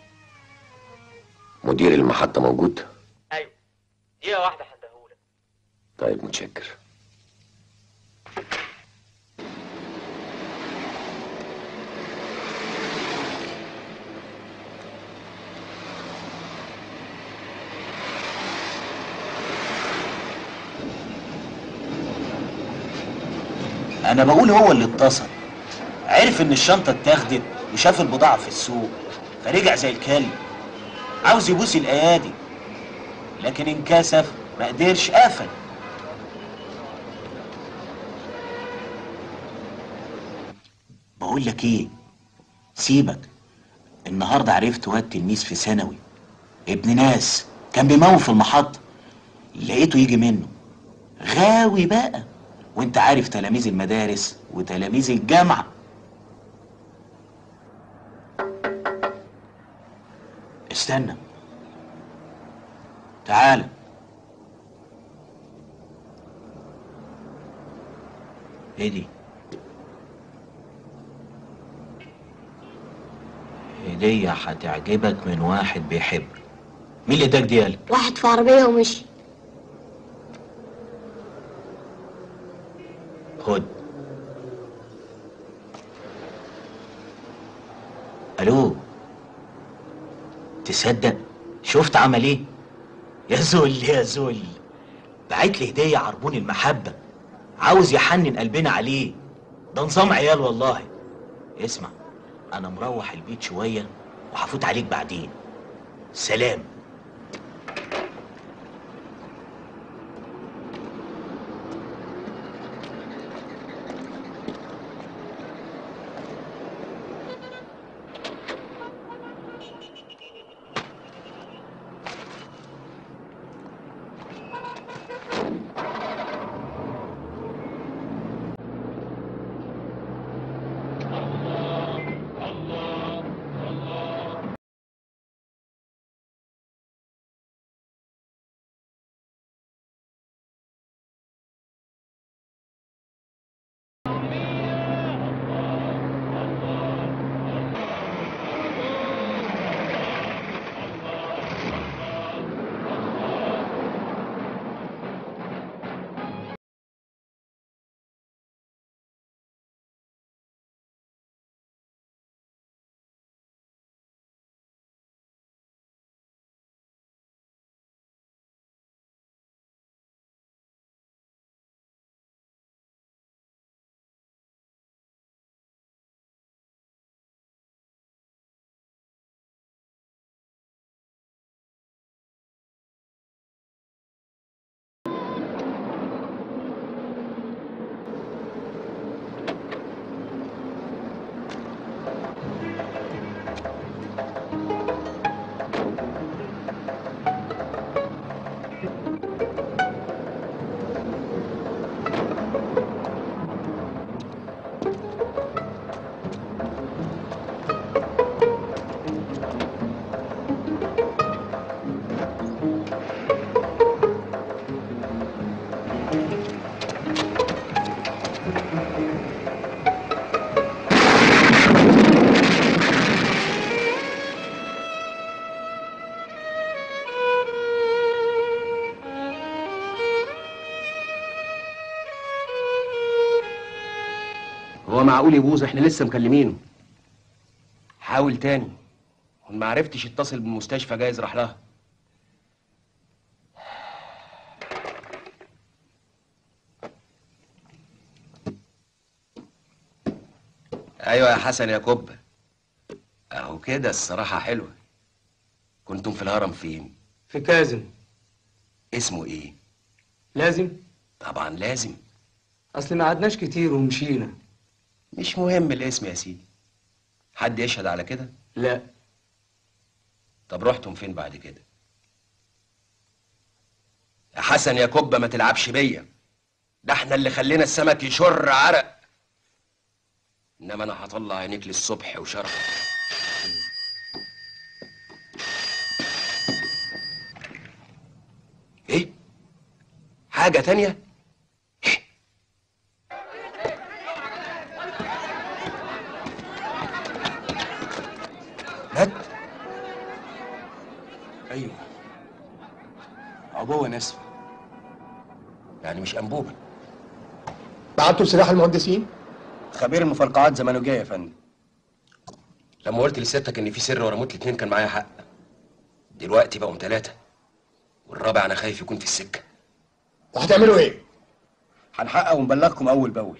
Speaker 4: مدير المحطة موجود؟
Speaker 5: ايوه دقيقه واحده هديهولك
Speaker 1: طيب متشكر
Speaker 6: انا بقول هو اللي اتصل عرف ان الشنطه اتاخدت وشاف البضاعه في السوق فرجع زي الكلب عاوز يبوس الايادي لكن انكسف ما قدرش قفل بقول لك ايه سيبك النهارده عرفت واد تلميذ في ثانوي ابن ناس كان بيموت في المحطه لقيته يجي منه غاوي بقى وانت عارف تلاميذ المدارس وتلاميذ الجامعه استنى تعال ايه دي هدية هتعجبك من واحد بيحب مين اللي اداك دي يالا
Speaker 15: واحد في عربية ومشي
Speaker 6: خد الو تصدق شفت عمل ايه يا زول يا زول بعت لي هديه عربون المحبه عاوز يحنن قلبنا عليه ده نظام عيال والله اسمع انا مروح البيت شويه وهفوت عليك بعدين سلام
Speaker 4: هو معقول يبوظ احنا لسه مكلمينه حاول تاني وما عرفتش يتصل بالمستشفى جايز راح لها ايوه يا حسن يا كبة اهو كده الصراحة حلوة كنتم في الهرم فين
Speaker 9: في كازن
Speaker 4: اسمه ايه
Speaker 9: لازم
Speaker 4: طبعا لازم
Speaker 9: اصل ما قعدناش كتير ومشينا
Speaker 4: مش مهم الاسم يا سيدي حد يشهد على كده
Speaker 9: لا
Speaker 4: طب رحتم فين بعد كده يا حسن يا كبة ما تلعبش بيا ده احنا اللي خلينا السمك يشر عرق انما انا هطلع عينيك للصبح وشرف ايه حاجة تانية مات
Speaker 9: ايوه عبوه ناسفه
Speaker 4: يعني مش انبوبه
Speaker 9: بعتوا سلاح المهندسين خبير المفرقعات زمانه جاي يا فندم
Speaker 4: لما قلت لستك ان في سر ورا موت الاتنين كان معايا حق دلوقتي بقوا ثلاثة والرابع انا خايف يكون في السكة
Speaker 9: وهتعملوا ايه؟ هنحقق ونبلغكم اول باول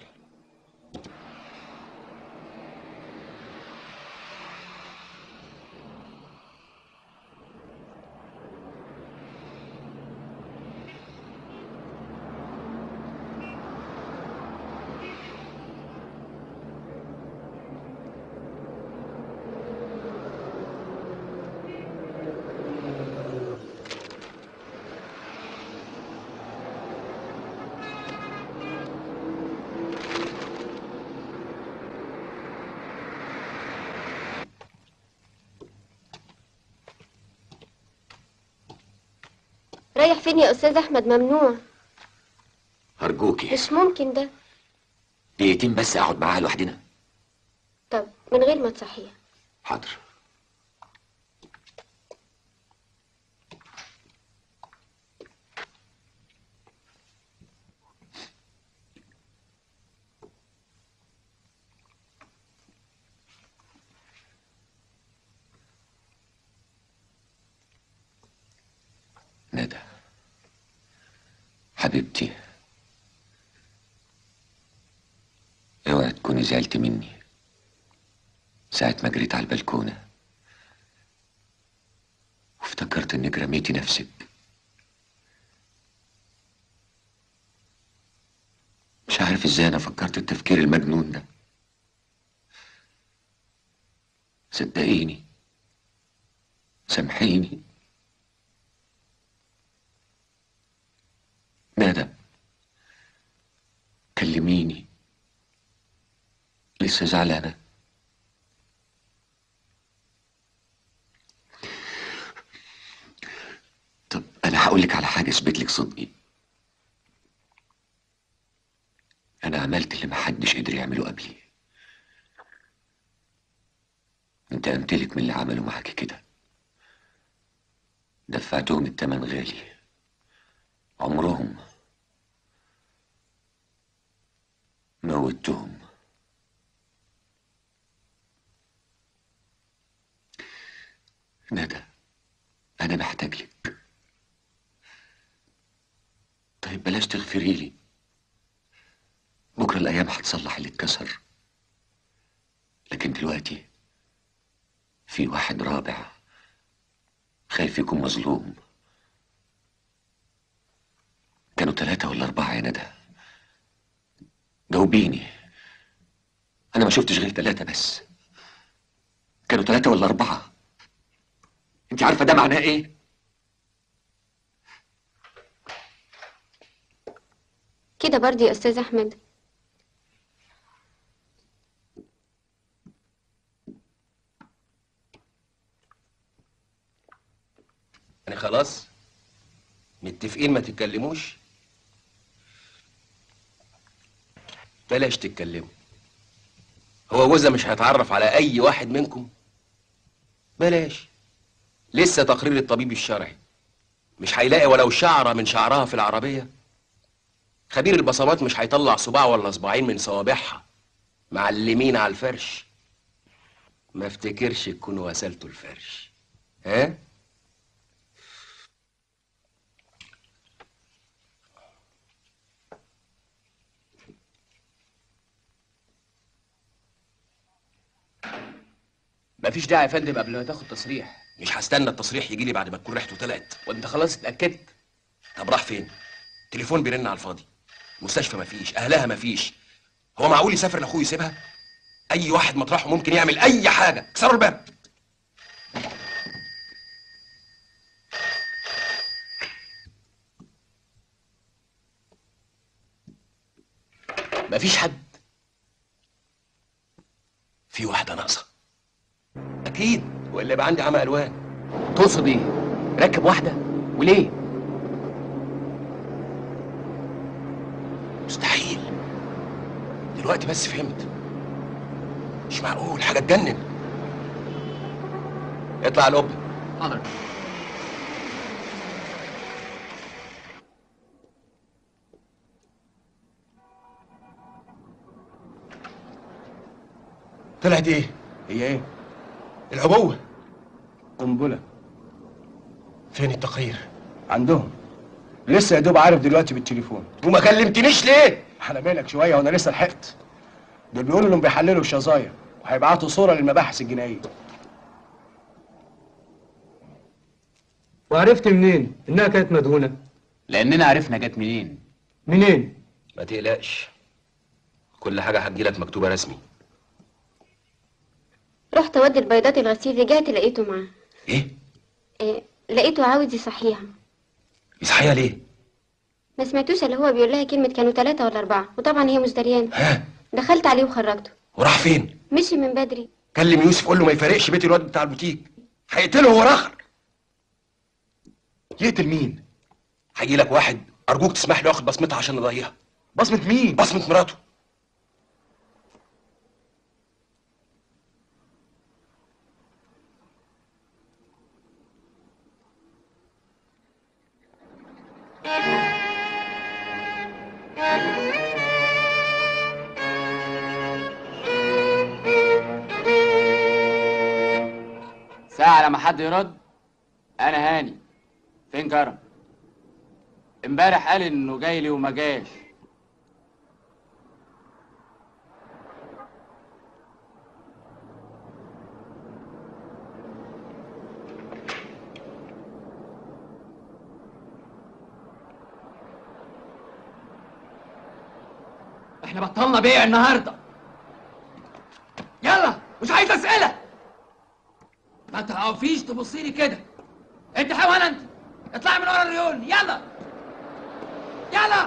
Speaker 15: رايح فين يا استاذ احمد ممنوع
Speaker 1: أرجوكي
Speaker 15: مش ممكن ده
Speaker 1: دقيقتين بس أقعد معاها لوحدنا
Speaker 15: طب من غير ما تصحيها
Speaker 1: حاضر حبيبتي اوعي تكوني زعلت مني ساعة ما جريت على البلكونة وافتكرت انك رميتي نفسك مش عارف ازاي انا فكرت التفكير المجنون ده صدقيني سامحيني ندى كلميني لسه زعلانة طب أنا هقولك على حاجة أثبت لك صدقي أنا عملت اللي محدش قدر يعمله قبلي أنت أمتلك من اللي عملوا معاكي كده دفعتهم التمن غالي عمرهم موتهم ندى أنا محتاج لك طيب بلاش تغفري لي بكرة الأيام هتصلح اللي اتكسر لكن دلوقتي في واحد رابع خايف يكون مظلوم كانوا ثلاثة ولا أربعة يا ندى جاوبيني أنا ما شفتش غير ثلاثة بس كانوا ثلاثة ولا أربعة أنت عارفة ده معناه إيه؟
Speaker 8: كده برضه يا أستاذ أحمد
Speaker 4: يعني خلاص متفقين ما تتكلموش بلاش تتكلموا هو جوزها مش هيتعرف على اي واحد منكم بلاش لسه تقرير الطبيب الشرعي مش هيلاقي ولو شعره من شعرها في العربيه خبير البصمات مش هيطلع صباع ولا صباعين من صوابعها معلمين على الفرش ما افتكرش تكونوا غسلتوا الفرش ها
Speaker 12: مفيش داعي يا فندم قبل ما تاخد تصريح
Speaker 4: مش هستنى التصريح يجي لي بعد ما تكون ريحته طلعت
Speaker 12: وانت خلاص اتاكدت
Speaker 4: طب راح فين تليفون بيرن على الفاضي مستشفى مفيش اهلها مفيش هو معقول يسافر لاخوه يسيبها اي واحد مطرحه ممكن يعمل اي حاجه كسروا الباب
Speaker 12: مفيش حد
Speaker 4: في واحده ناقصه اكيد والا يبقى عندي عمى الوان
Speaker 12: تقصد ايه ركب واحده وليه
Speaker 4: مستحيل دلوقتي بس فهمت مش معقول حاجه تجنن اطلع القبه
Speaker 12: حاضر
Speaker 4: طلعت ايه
Speaker 9: هي ايه
Speaker 4: العبوه
Speaker 9: قنبله
Speaker 4: فين التقرير
Speaker 9: عندهم لسه يا دوب عارف دلوقتي بالتليفون
Speaker 4: وما كلمتنيش ليه
Speaker 9: على بالك شويه وانا لسه لحقت دول بيقولوا انهم بيحللوا الشظايا وهيبعتوا صوره للمباحث الجنائيه
Speaker 3: وعرفت منين انها كانت مدهونه
Speaker 12: لاننا عرفنا جت منين
Speaker 3: منين
Speaker 4: ما تقلقش كل حاجه هتجيلك مكتوبه رسمي
Speaker 8: رحت اودي البيضات الغسيل رجعت لقيته معاه
Speaker 4: ايه
Speaker 8: إيه لقيته عاوز يصحيها
Speaker 4: يصحيها ليه
Speaker 8: ما سمعتوش اللي هو بيقول لها كلمة كانوا ثلاثة ولا أربعة وطبعا هي مش دريانة دخلت عليه وخرجته
Speaker 4: وراح فين
Speaker 8: مشي من بدري
Speaker 4: كلم يوسف قول له ما يفارقش بيت الواد بتاع البوتيك هيقتله هو راخر
Speaker 7: يقتل مين
Speaker 4: هيجي لك واحد ارجوك تسمح له ياخد بصمتها عشان نضيعها
Speaker 7: بصمه مين
Speaker 4: بصمه مراته
Speaker 12: ساعة لما حد يرد أنا هاني فين كرم؟ امبارح قال انه جاي لي وما جاش
Speaker 2: احنا بطلنا بيع النهارده يلا مش عايز اسئله ما تعرفيش تبصي لي كده انت حيوان انت اطلعي من ورا الريون يلا يلا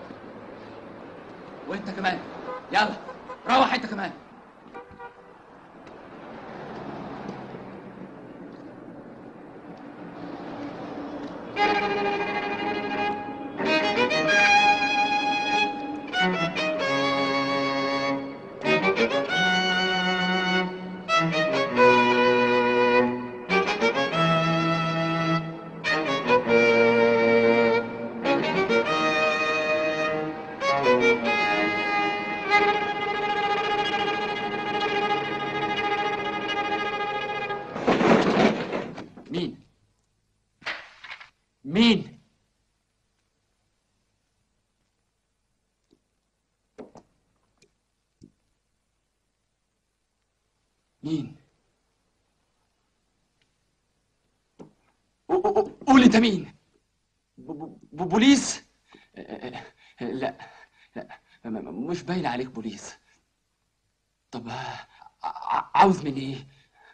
Speaker 2: وانت كمان يلا روح انت كمان
Speaker 12: مين مين
Speaker 2: مين قو- قو- قول انت مين ب- ب- بوليس آه، آه، لا لا م- م- مش باين عليك بوليس طب آه، ع- عاوز مني ايه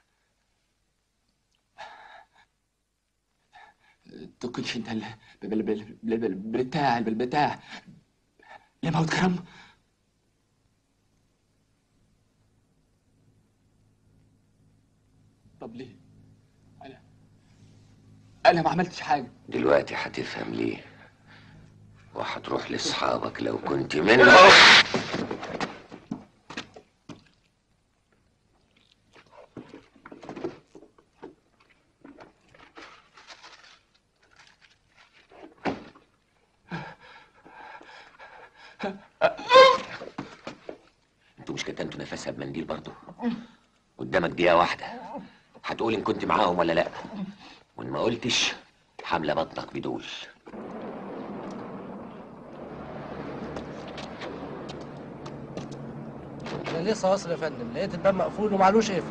Speaker 2: تكونش انت ال- بال- بال- بال- بال- بالبتاع بالبتاع لموت كرم طب ليه انا انا ما عملتش حاجه
Speaker 1: دلوقتي هتفهم ليه وهتروح لاصحابك لو كنت منهم انتوا مش كتمتوا نفسها بمنديل برضه قدامك دقيقة واحدة هتقول ان كنت معاهم ولا لا وان ما قلتش حاملة بطنك بدول
Speaker 9: انا لسه واصل يا فندم لقيت الباب مقفول ومعلوش قفل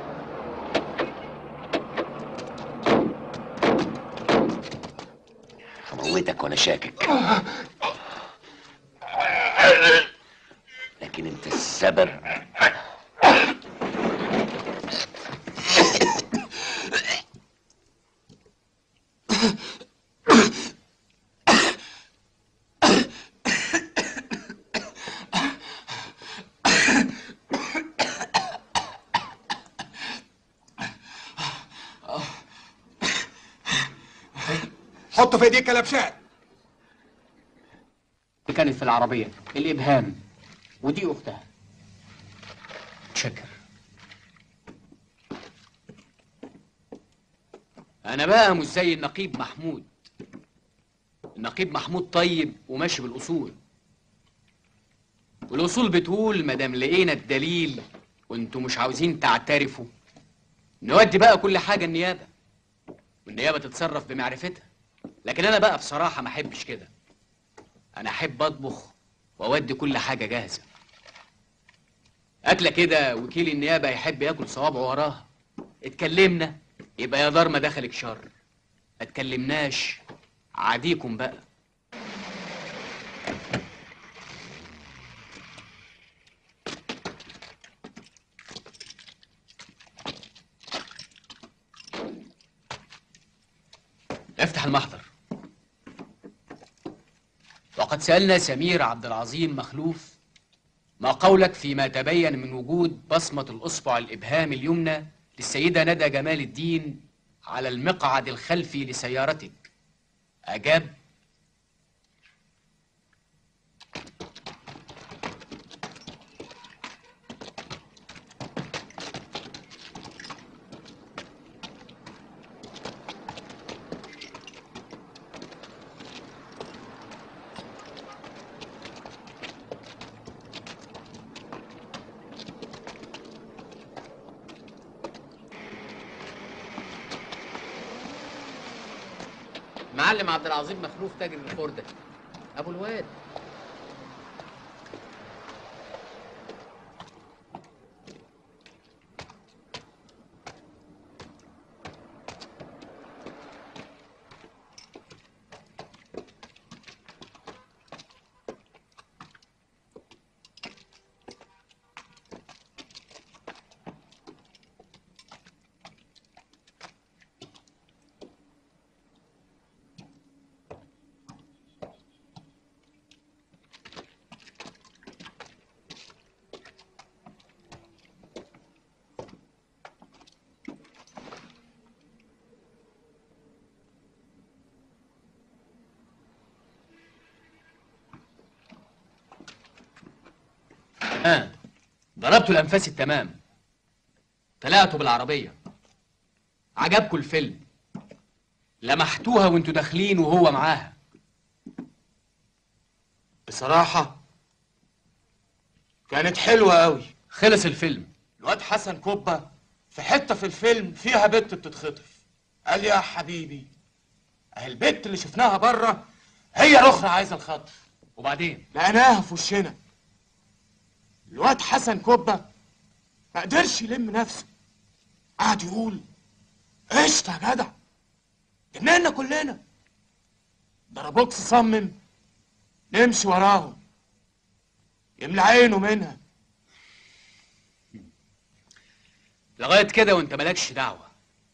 Speaker 1: هموتك وانا شاكك لكن انت السبب
Speaker 22: حطه في ايديك كلبشات
Speaker 12: اللي كانت في العربية الإبهام ودي أختها شكر أنا بقى مش زي النقيب محمود النقيب محمود طيب وماشي بالأصول والأصول بتقول مادام لقينا الدليل وانتوا مش عاوزين تعترفوا نودي بقى كل حاجة النيابة والنيابة تتصرف بمعرفتها لكن أنا بقى بصراحة ما أحبش كده انا احب اطبخ واودي كل حاجه جاهزه اكله كده وكيل النيابه يحب ياكل صوابعه وراها اتكلمنا يبقى يا دار ما دخلك شر ما اتكلمناش عاديكم بقى افتح المحضر وقد سألنا سمير عبد العظيم مخلوف ما قولك فيما تبين من وجود بصمة الأصبع الإبهام اليمنى للسيدة ندى جمال الدين على المقعد الخلفي لسيارتك أجاب معلم عبد العظيم مخلوف تاجر الخردة ابو الواد ها ضربتوا الانفاس التمام طلعتوا بالعربيه عجبكم الفيلم لمحتوها وانتوا داخلين وهو معاها
Speaker 3: بصراحة كانت حلوة قوي
Speaker 12: خلص الفيلم
Speaker 3: الواد حسن كوبا في حتة في الفيلم فيها بنت بتتخطف قال يا حبيبي اهي البنت اللي شفناها بره هي الاخرى عايزة الخطف
Speaker 12: وبعدين
Speaker 3: لقيناها في وشنا الواد حسن كوبا ما قدرش يلم نفسه قعد يقول قشطة يا جدع جننا كلنا ضربوكس صمم نمشي وراهم يملى عينه منها
Speaker 12: لغايه كده وانت مالكش دعوه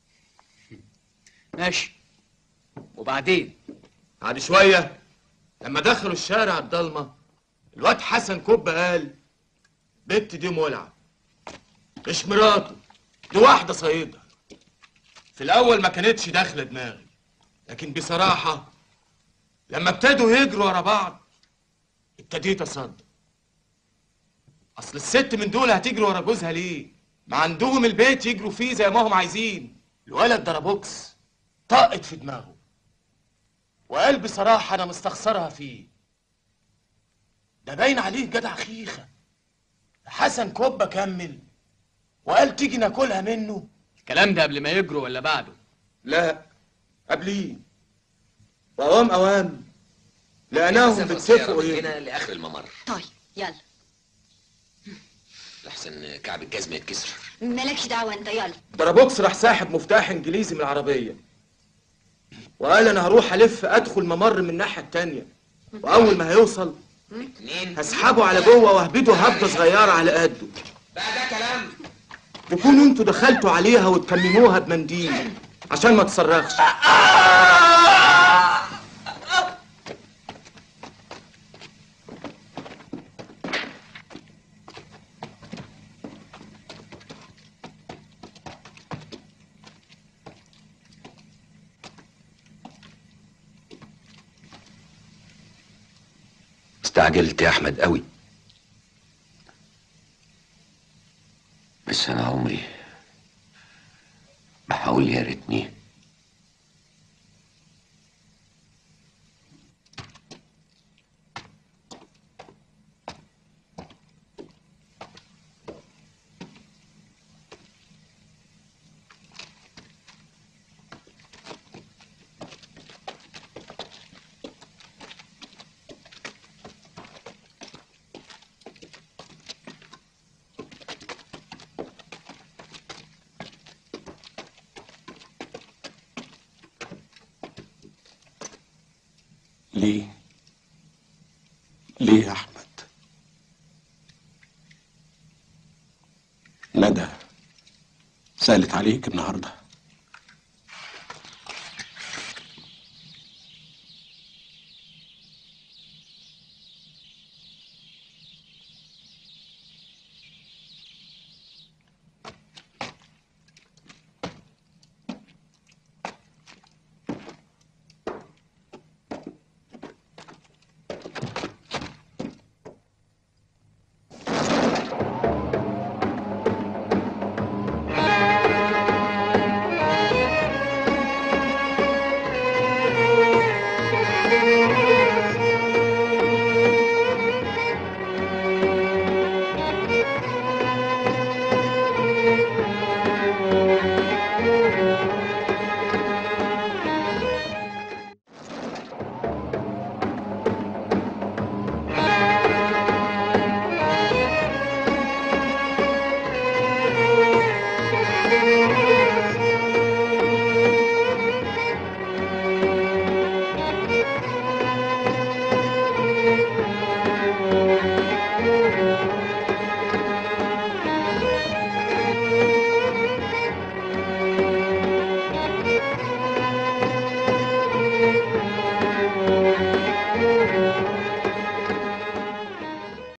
Speaker 12: ماشي وبعدين
Speaker 3: بعد شوية لما دخلوا الشارع الضلمة الواد حسن كوبا قال بنت دي مولعة مش مراته دي واحدة صيدة في الأول ما كانتش داخلة دماغي لكن بصراحة لما ابتدوا يجروا ورا بعض ابتديت أصدق أصل الست من دول هتجري ورا جوزها ليه؟ ما عندهم البيت يجروا فيه زي ما هم عايزين الولد ضربوكس طقت في دماغه وقال بصراحة أنا مستخسرها فيه ده باين عليه جدع خيخة حسن كوبا كمل وقال تيجي ناكلها منه
Speaker 12: الكلام ده قبل ما يجروا ولا بعده
Speaker 3: لا قبليه وأوام أوام لقيناهم بيتفقوا
Speaker 1: من
Speaker 3: إيه
Speaker 1: هنا لاخر الممر
Speaker 15: طيب يلا
Speaker 1: لحسن كعب الجزمه يتكسر
Speaker 15: مالكش دعوه انت يلا
Speaker 3: ضربوكس راح ساحب مفتاح انجليزي من العربيه وقال انا هروح الف ادخل ممر من الناحيه التانية واول ما هيوصل هسحبه على جوه واهبده هبده صغيره على قده
Speaker 1: بقى ده كلام
Speaker 3: تكونوا انتوا دخلتوا عليها وتكمموها بمنديل عشان ما تصرخش
Speaker 1: استعجلت يا احمد قوي بس انا عمري ما هقول يا ريتني
Speaker 11: ليه ليه يا احمد ندى سالت عليك النهارده